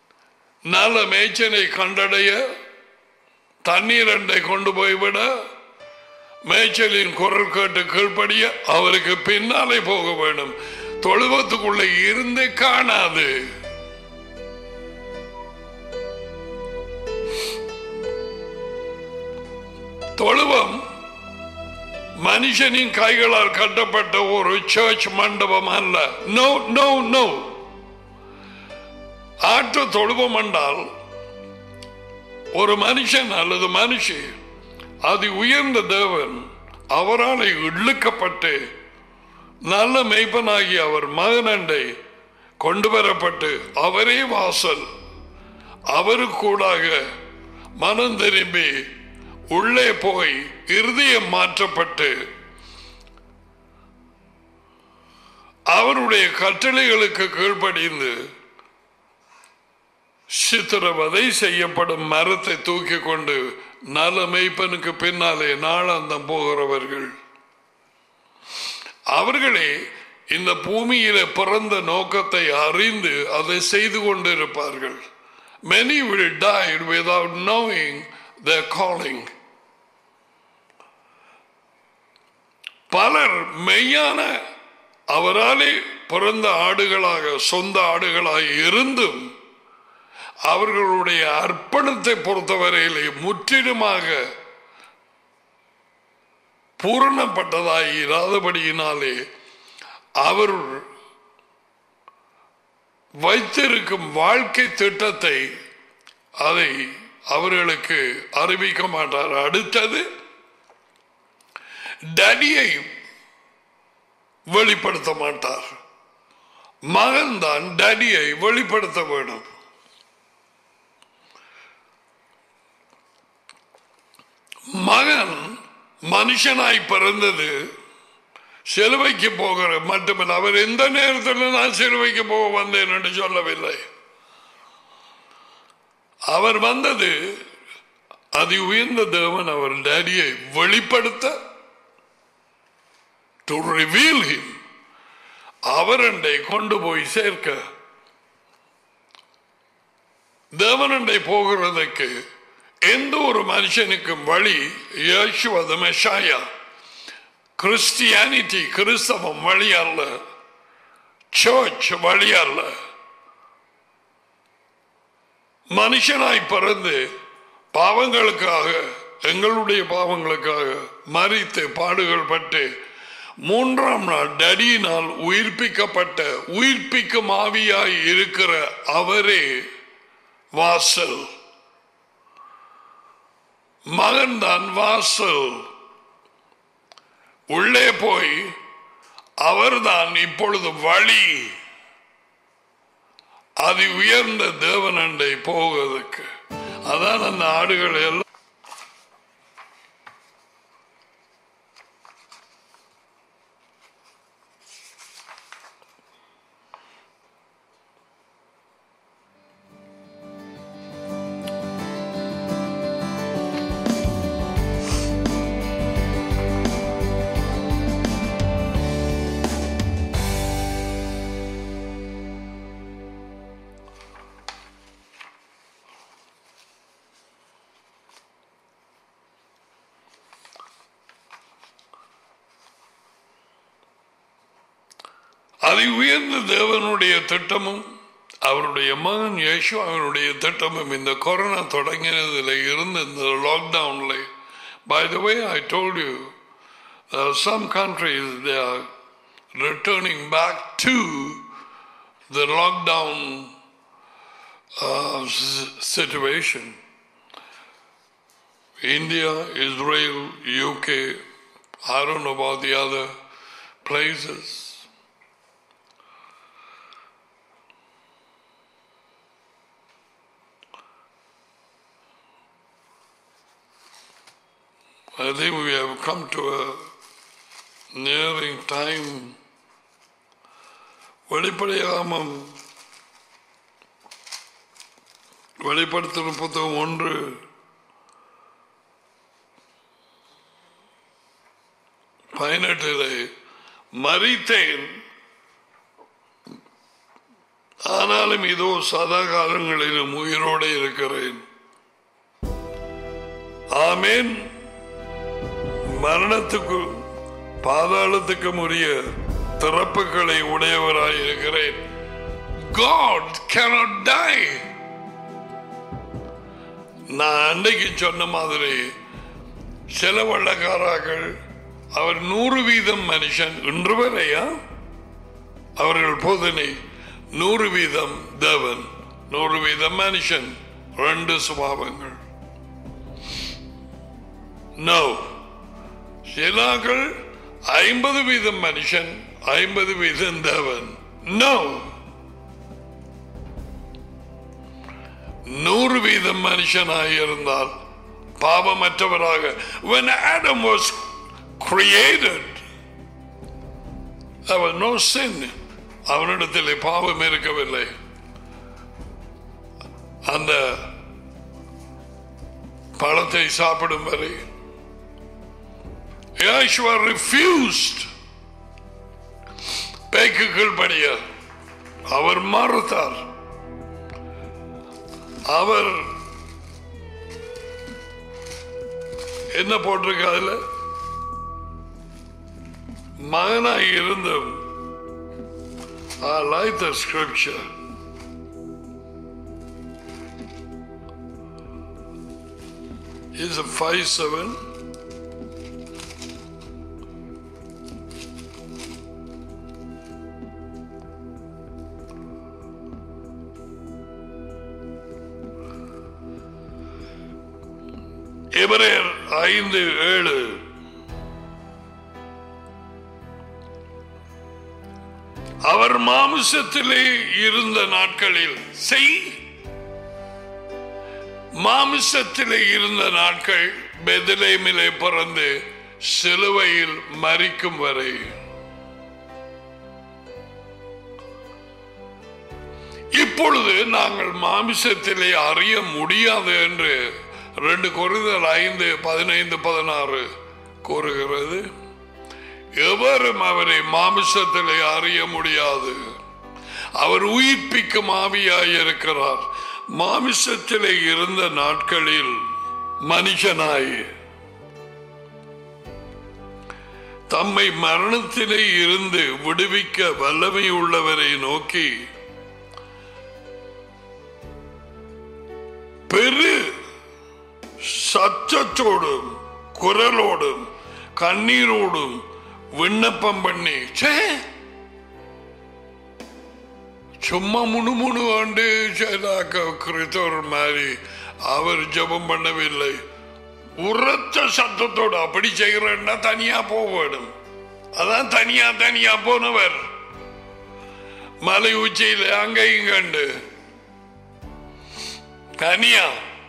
A: நல்ல மேய்ச்சனை கண்டடைய தண்ணீர் அண்டை கொண்டு போய்விட மேய்ச்சலின் குரல் கேட்டு கீழ்ப்படிய அவருக்கு பின்னாலே போக வேண்டும் தொழுவத்துக்குள்ள இருந்து காணாது தொழுவம் மனுஷனின் கைகளால் கட்டப்பட்ட ஒரு சர்ச் மண்டபம் அல்ல நோ நோ நோ ஆட்டு தொழுவம் என்றால் ஒரு மனுஷன் அல்லது மனுஷி அது உயர்ந்த தேவன் அவரால் இழுக்கப்பட்டு நல்ல மெய்ப்பனாகி அவர் மகனண்டை கொண்டு வரப்பட்டு அவரே வாசல் அவருக்கூடாக மனம் திரும்பி உள்ளே போய் இருதயம் மாற்றப்பட்டு அவருடைய கட்டளைகளுக்கு கீழ்ப்படிந்து சித்திரவதை செய்யப்படும் மரத்தை தூக்கி கொண்டு நல மெய்ப்பனுக்கு பின்னாலே நாளாந்தம் போகிறவர்கள் அவர்களே இந்த பூமியில பிறந்த நோக்கத்தை அறிந்து அதை செய்து கொண்டிருப்பார்கள் many will die without knowing their calling பலர் மெய்யான அவராலே பிறந்த ஆடுகளாக சொந்த ஆடுகளாக இருந்தும் அவர்களுடைய அர்ப்பணத்தை பொறுத்தவரையிலே முற்றிலுமாக பூரணப்பட்டதாய் இராதபடியினாலே அவர் வைத்திருக்கும் வாழ்க்கை திட்டத்தை அதை அவர்களுக்கு அறிவிக்க மாட்டார் அடுத்தது டடியை வெளிப்படுத்த மாட்டார் மகன் தான் டடியை வெளிப்படுத்த வேண்டும் மகன் மனுஷனாய் பிறந்தது சிலுவைக்கு போகிற மட்டுமல்ல அவர் எந்த நேரத்தில் நான் சிலுவைக்கு போக வந்தேன் என்று சொல்லவில்லை அவர் வந்தது அதி உயர்ந்த தேவன் அவர் டேடியை வெளிப்படுத்த டு ரிவீல் ஹிம் அவரண்டை கொண்டு போய் சேர்க்க தேவனண்டை போகிறதுக்கு எந்த ஒரு மனுஷனுக்கும் வழி யேசுவது மெஷாயா கிறிஸ்டியானிட்டி கிறிஸ்தவம் வழி அல்ல சர்ச் வழி அல்ல மனுஷனாய் பிறந்து பாவங்களுக்காக எங்களுடைய பாவங்களுக்காக மறித்து பாடுகள் பட்டு மூன்றாம் நாள் டடியினால் உயிர்ப்பிக்கப்பட்ட உயிர்ப்பிக்கும் ஆவியாய் இருக்கிற அவரே வாசல் மகன்தான் வாசல் உள்ளே போய் அவர்தான் இப்பொழுது வழி அது உயர்ந்த தேவனண்டை போவதற்கு அதான் அந்த ஆடுகள் எல்லாம் அதை உயர்ந்த தேவனுடைய திட்டமும் அவருடைய மகன் யேசு அவருடைய திட்டமும் இந்த கொரோனா தொடங்கினதுல இருந்து இந்த லாக்டவுன்ல by the way I told you some countries they are returning back to the lockdown situation. India, Israel, UK, I don't know about the other places. I think we have come to a nearing time. வெளிப்படையாமம் வெளிப்படுத்தும் புத்தகம் ஒன்று பதினெட்டிலே மறித்தேன் ஆனாலும் இதோ சதா காலங்களிலும் உயிரோடு இருக்கிறேன் ஆமேன் மரணத்துக்கு பாதாளத்துக்கு உரிய திறப்புகளை உடையவராய் இருக்கிறேன் God cannot die. நான் அன்னைக்கு சொன்ன மாதிரி சில வள்ளக்காராக்கள் அவர் நூறு வீதம் மனுஷன் இன்று வரையா அவர்கள் போதனை நூறு வீதம் தேவன் நூறு வீதம் மனுஷன் ரெண்டு சுபாவங்கள் நோ சிலாக்கள் ஐம்பது வீதம் மனுஷன் ஐம்பது வீதம் தேவன் நோ நூறு வீதம் மனுஷனாக இருந்தால் பாவமற்றவராக when Adam was created there was no sin அவனிடத்தில் பாவம் இருக்கவில்லை அந்த பழத்தை சாப்பிடும் வரை Yeshua refused பேக்குகள் படிய அவர் மறுத்தார் அவர் என்ன போட்டிருக்க அதுல மகனாய் இருந்தும் I like the scripture. Is a 5 7. எபிரேயர் ஐந்து ஏழு அவர் மாமிசத்திலே இருந்த நாட்களில் செய் மாமிசத்திலே இருந்த நாட்கள் பெதலேமிலே பிறந்து சிலுவையில் மறிக்கும் வரை இப்பொழுது நாங்கள் மாமிசத்திலே அறிய முடியாது என்று ரெண்டு குறைதல் ஐந்து பதினைந்து பதினாறு கூறுகிறது எவரும் அவரை மாமிசத்திலே அறிய முடியாது அவர் உயிர்ப்பிக்கும் ஆவியாய் இருக்கிறார் மாமிசத்திலே இருந்த நாட்களில் மனுஷனாய் தம்மை மரணத்திலே இருந்து விடுவிக்க வல்லமை உள்ளவரை நோக்கி பெரு சத்தத்தோடும் குரலோடும் கண்ணீரோடும் விண்ணப்பம் பண்ணி ச்சே சும்மா முணுமுணு ஆண்டு கிறிஸ்தவர் மாதிரி அவர் ஜெபம் பண்ணவில்லை உரத்த சத்தத்தோடு அப்படி செய்கிறேன்னா தனியா போக வேணும் அதான் தனியா தனியா போனவர் மலை உச்சியில அங்க இங்கண்டு தனியா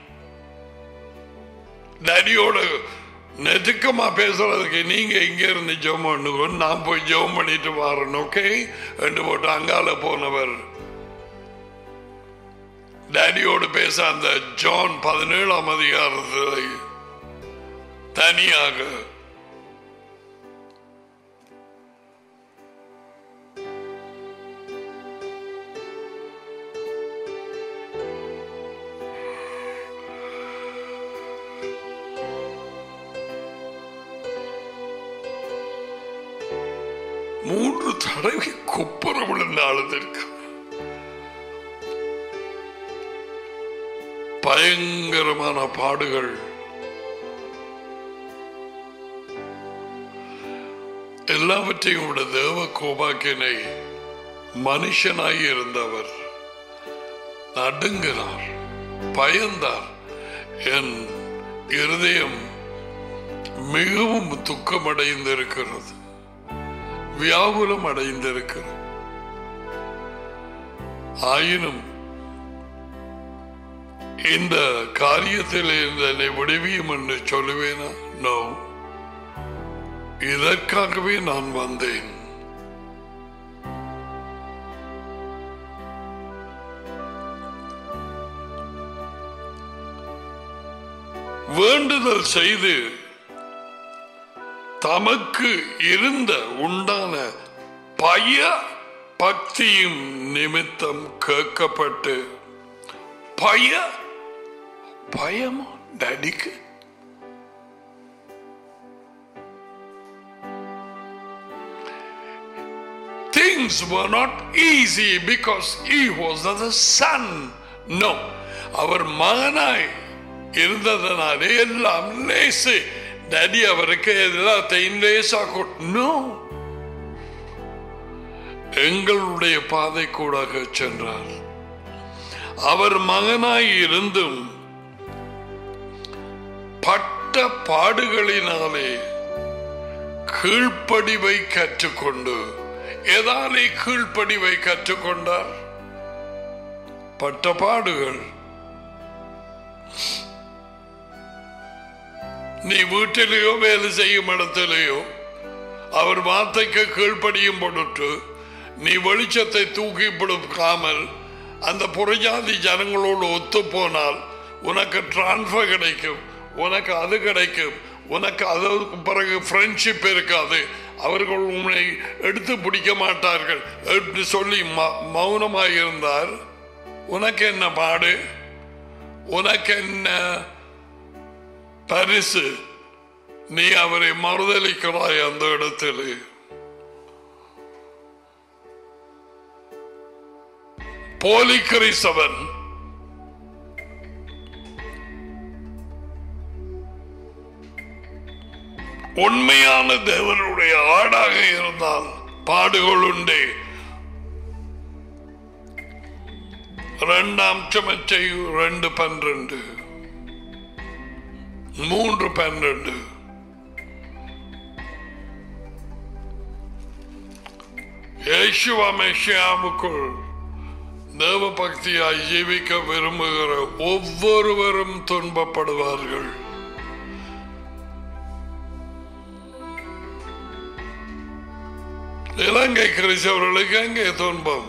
A: டடியோட நெருக்கமா பேசுறதுக்கு நீங்க இங்க இருந்து ஜெபம் பண்ணுங்க நான் போய் ஜெபம் பண்ணிட்டு வரேன் ஓகே என்று போட்டு அங்கால போனவர் டேடியோடு பேச அந்த ஜான் பதினேழாம் அதிகாரத்தில் தனியாக மூன்று தடவை குப்புற விழுந்த ஆளுதற்கு பயங்கரமான பாடுகள் எல்லாவற்றையும் விட தேவ கோபாக்கினை மனுஷனாய் இருந்தவர் நடுங்கினார் பயந்தார் என் இருதயம் மிகவும் துக்கமடைந்திருக்கிறது வியாகுலம் அடைந்திருக்கிறது ஆயினும் இந்த காரியத்தில் இருந்து என்னை விடுவியும் என்று சொல்லுவேனா நோ இதற்காகவே நான் வந்தேன் வேண்டுதல் செய்து தமக்கு இருந்த உண்டான பய பக்தியும் நிமித்தம் கேட்கப்பட்டு பய பயமா டேடிக்கு Things were not easy because he was the son. No. அவர் மகனாய் இருந்ததனாலே எல்லாம் லேசு டேடி அவருக்கு எல்லாத்தையும் லேசா நோ எங்களுடைய பாதை கூடாக சென்றார் அவர் மகனாய் இருந்தும் பட்ட பாடுகளினாலே கீழ்ப்படிவை கற்றுக்கொண்டு எதாலே கீழ்ப்படிவை கற்றுக்கொண்டார் பட்ட பாடுகள் நீ வீட்டிலேயோ வேலை செய்யும் இடத்திலேயோ அவர் வார்த்தைக்கு கீழ்ப்படியும் பொருட்டு நீ வெளிச்சத்தை தூக்கி கொடுக்காமல் அந்த புறஜாதி ஜனங்களோடு ஒத்து போனால் உனக்கு டிரான்ஸ்ஃபர் கிடைக்கும் உனக்கு அது கிடைக்கும் உனக்கு அதற்கு பிறகு ஃப்ரெண்ட்ஷிப் இருக்காது அவர்கள் உன்னை எடுத்து பிடிக்க மாட்டார்கள் என்று சொல்லி மௌனமாக இருந்தால் உனக்கு என்ன பாடு உனக்கு என்ன பரிசு நீ அவரை மறுதளிக்கிறாய் அந்த இடத்தில் போலி கிறிஸ்தவன் உண்மையான தேவனுடைய ஆடாக இருந்தால் பாடுகள் உண்டு ரெண்டாம் சமச்சை ரெண்டு பன்னிரண்டு மூன்று பன்னிரண்டு യേശുവ മെഷ്യാമുക്കുள் தேவ பக்தியாய் ஜீவிக்க விரும்புகிற ஒவ்வொருவரும் துன்பப்படுவார்கள் இலங்கை கிறிஸ்தவர்களுக்கு எங்கே துன்பம்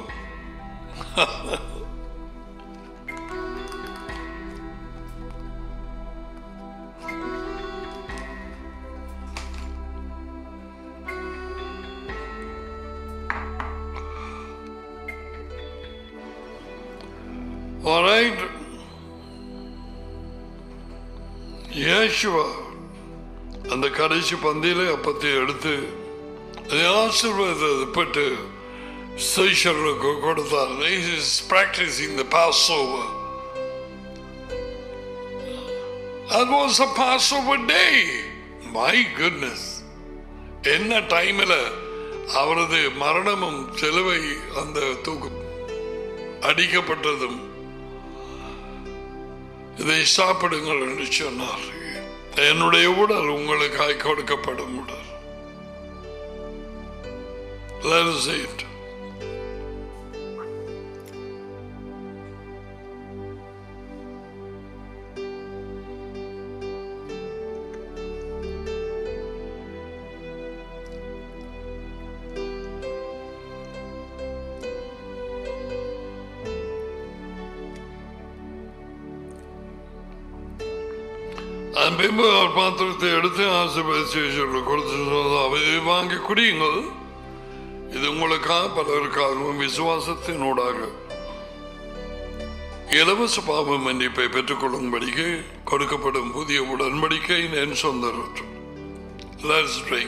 A: Alright. இயேசுவா அந்த கடைசி பந்தியில அப்பத்தை எடுத்து அதை ஆசீர்வாதத்தை பெற்று சீஷர்களுக்கு கொடுத்தார் is practising the passover That was a Passover day. My goodness. என்ன டைம்ல அவரது மரணமும் சிலுவை அந்த தூக்கு அடிக்கப்பட்டதும் இதை சாப்பிடுங்கள் என்று சொன்னார் என்னுடைய உடல் உங்களுக்காய் கொடுக்கப்படும் உடல் Let us eat. அதன் பின்பு அவர் பாத்திரத்தை எடுத்து ஆசீர்வதிச்சு கொடுத்து சொன்னது இதை வாங்கி குடியுங்கள் இது உங்களுக்காக பலருக்காகவும் விசுவாசத்தினூடாக இலவச பாவ மன்னிப்பை பெற்றுக்கொள்ளும்படிக்கு கொடுக்கப்படும் புதிய உடன்படிக்கை என் சொந்த Let's drink.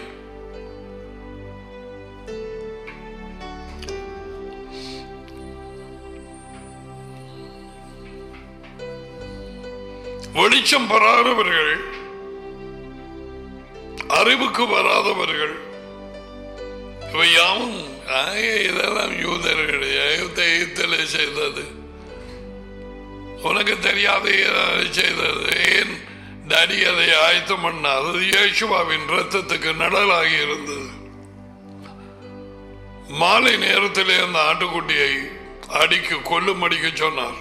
A: வெளிச்சம் பெறாதவர்கள் அறிவுக்கு வராதவர்கள் இவை யாவும் ஆய இதெல்லாம் யூதர்கள் அயோத்தியத்தில் செய்தது உனக்கு தெரியாத ஏதாவது செய்தது ஏன் டடி அதை ஆயத்தம் பண்ணாது இயேசுவாவின் ரத்தத்துக்கு நடலாகி இருந்தது மாலை நேரத்திலே அந்த ஆட்டுக்குட்டியை அடிக்க கொல்லும் அடிக்க சொன்னார்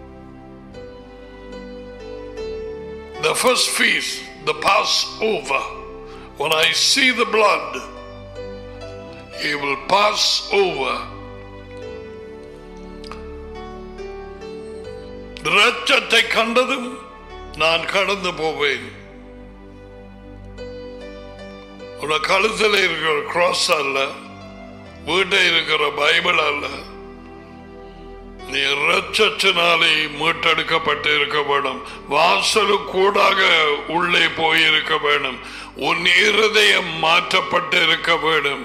A: the first feast, the Passover, when I see the blood, he will pass over. இரத்தத்தை கண்டதும் நான் கடந்து போவேன் உன கழுத்தில் இருக்கிற கிராஸ் அல்ல வீட்டை இருக்கிற பைபிள் அல்ல நீ இரட்சத்தினாலே மீட்டெடுக்கப்பட்டு இருக்க வேணும் வாசலுக்கூடாக உள்ளே போயிருக்க வேணும் உன் இருதயம் மாற்றப்பட்டு இருக்க வேணும்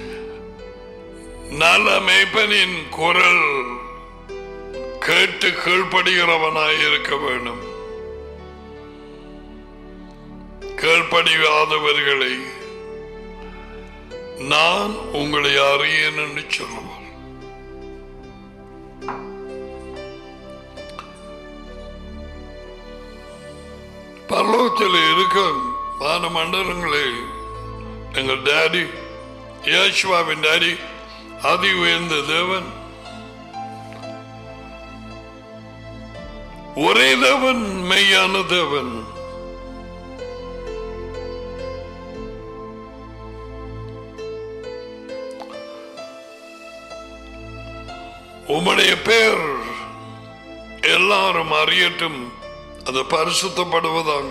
A: நல்ல மேய்ப்பனின் குரல் கேட்டு கீழ்ப்படுகிறவனாய் இருக்க வேண்டும் கீழ்ப்படியாதவர்களை நான் உங்களை அறியேன் என்று சொல்லுவார் பரலோகத்தில் இருக்க வான மண்டலங்களே எங்கள் டேடி யேசுவாவின் டேடி அதி உயர்ந்த தேவன் ஒரே தேவன் மெய்யான தேவன் உம்முடைய பேர் எல்லாரும் அறியட்டும் அது பரிசுத்தப்படுவதாங்க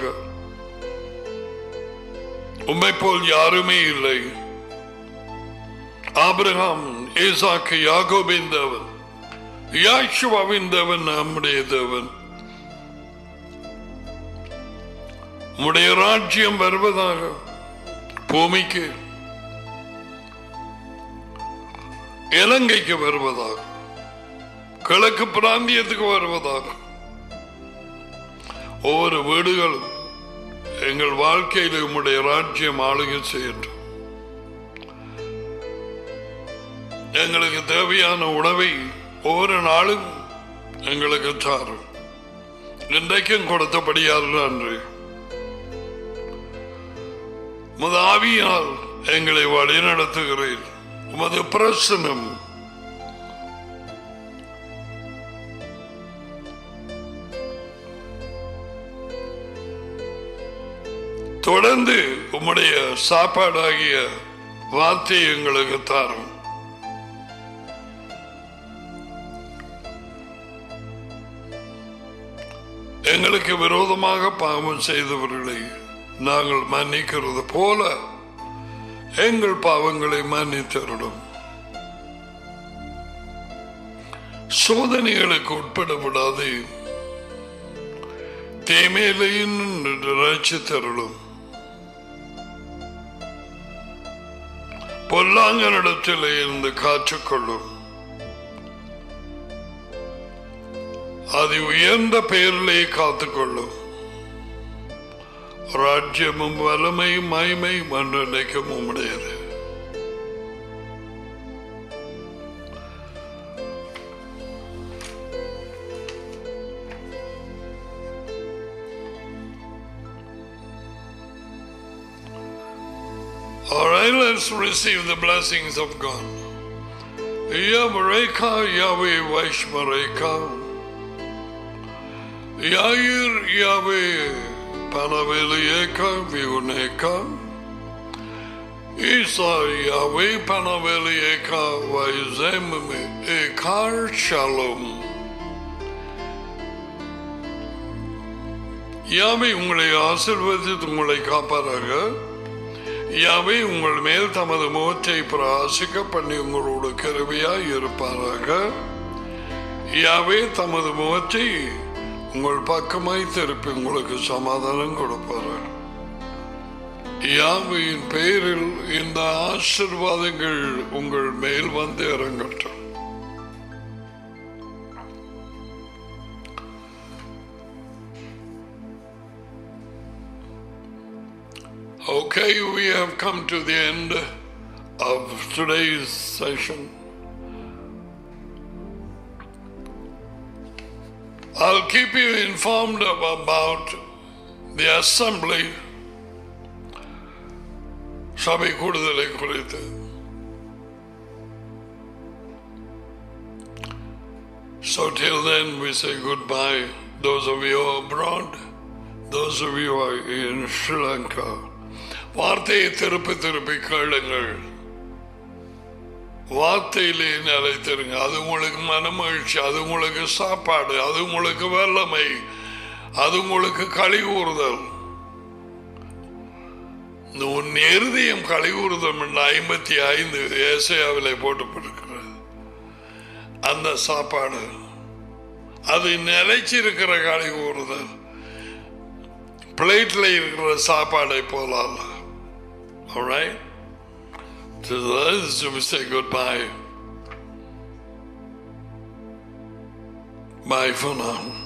A: உம்மை போல் யாருமே இல்லை ஆபிரகாம் ஈசாக்கு யாகோபின் தேவன் யாஷுவாவின் தேவன் நம்முடைய தேவன் உம்முடைய ராஜ்யம் வருவதாக பூமிக்கு இலங்கைக்கு வருவதாக கிழக்கு பிராந்தியத்துக்கு வருவதாக ஒவ்வொரு வீடுகளும் எங்கள் வாழ்க்கையில் உம்முடைய ராஜ்யம் ஆளுகை செய்யட்டும் எங்களுக்கு தேவையான உணவை ஒவ்வொரு நாளும் எங்களுக்கு தாரும் இன்றைக்கும் கொடுத்தபடியால் நன்றி உமது ஆவியால் எங்களை வழி நடத்துகிறேன் உமது பிரசனம் தொடர்ந்து உம்முடைய சாப்பாடாகிய வார்த்தை எங்களுக்கு தாரும் எங்களுக்கு விரோதமாக பாவம் செய்தவர்களை நாங்கள் மன்னிக்கிறது போல எங்கள் பாவங்களை மன்னித்தருடும் சோதனைகளுக்கு உட்பட விடாது தேமையிலையும் ரட்சித்தருளும் பொல்லாங்கனிடத்தில் இருந்து காற்றுக்கொள்ளும் அது உயர்ந்த பெயரிலே காத்துக்கொள்ளும் ராஜ்யமும் வலிமையும் மகிமையும் என்றைக்கும் உம்முடையது All right, let's receive the blessings of God. Yavareka, Yahweh Vaishmareka. Yair, Yahweh Panavelieka, Viuneka. Isa, Yahweh Panavelieka, Vaizem, Ekar Shalom. யாவை உங்களை ஆசிர்வதித்து உங்களை காப்பாராக யாவை உங்கள் மேல் தமது முகத்தை பிரகாசிக்க பண்ணி உங்களோட கருவியாய் இருப்பாராக யாவே தமது முகத்தை உங்கள் பக்கமாய் திருப்பி உங்களுக்கு சமாதானம் கொடுப்பார்கள் யாவையின் பெயரில் இந்த ஆசிர்வாதங்கள் உங்கள் மேல் வந்து இறங்கட்டும் Okay, we have come to the end of today's session. I'll keep you informed of, about the assembly சபை கூடுதலை குறித்து So till then we say goodbye. Those of you abroad, those of you are in Sri Lanka. வார்த்தையை திருப்பி திருப்பி கேளுங்கள் வார்த்தையிலே நிலைத்திருங்க அது உங்களுக்கு மனமகிழ்ச்சி அது உங்களுக்கு சாப்பாடு அது உங்களுக்கு வல்லமை அது உங்களுக்கு களி கூறுதல் உன் இருதயம் கழிவுறுதம் என்று ஐம்பத்தி ஐந்து ஏசையாவிலே போட்டுப்படுகிறது அந்த சாப்பாடு அது நிலைச்சிருக்கிற கழிவுறுதல் பிளேட்ல இருக்கிற சாப்பாடை போல அல்ல Alright? So this is to say goodbye. Bye for now.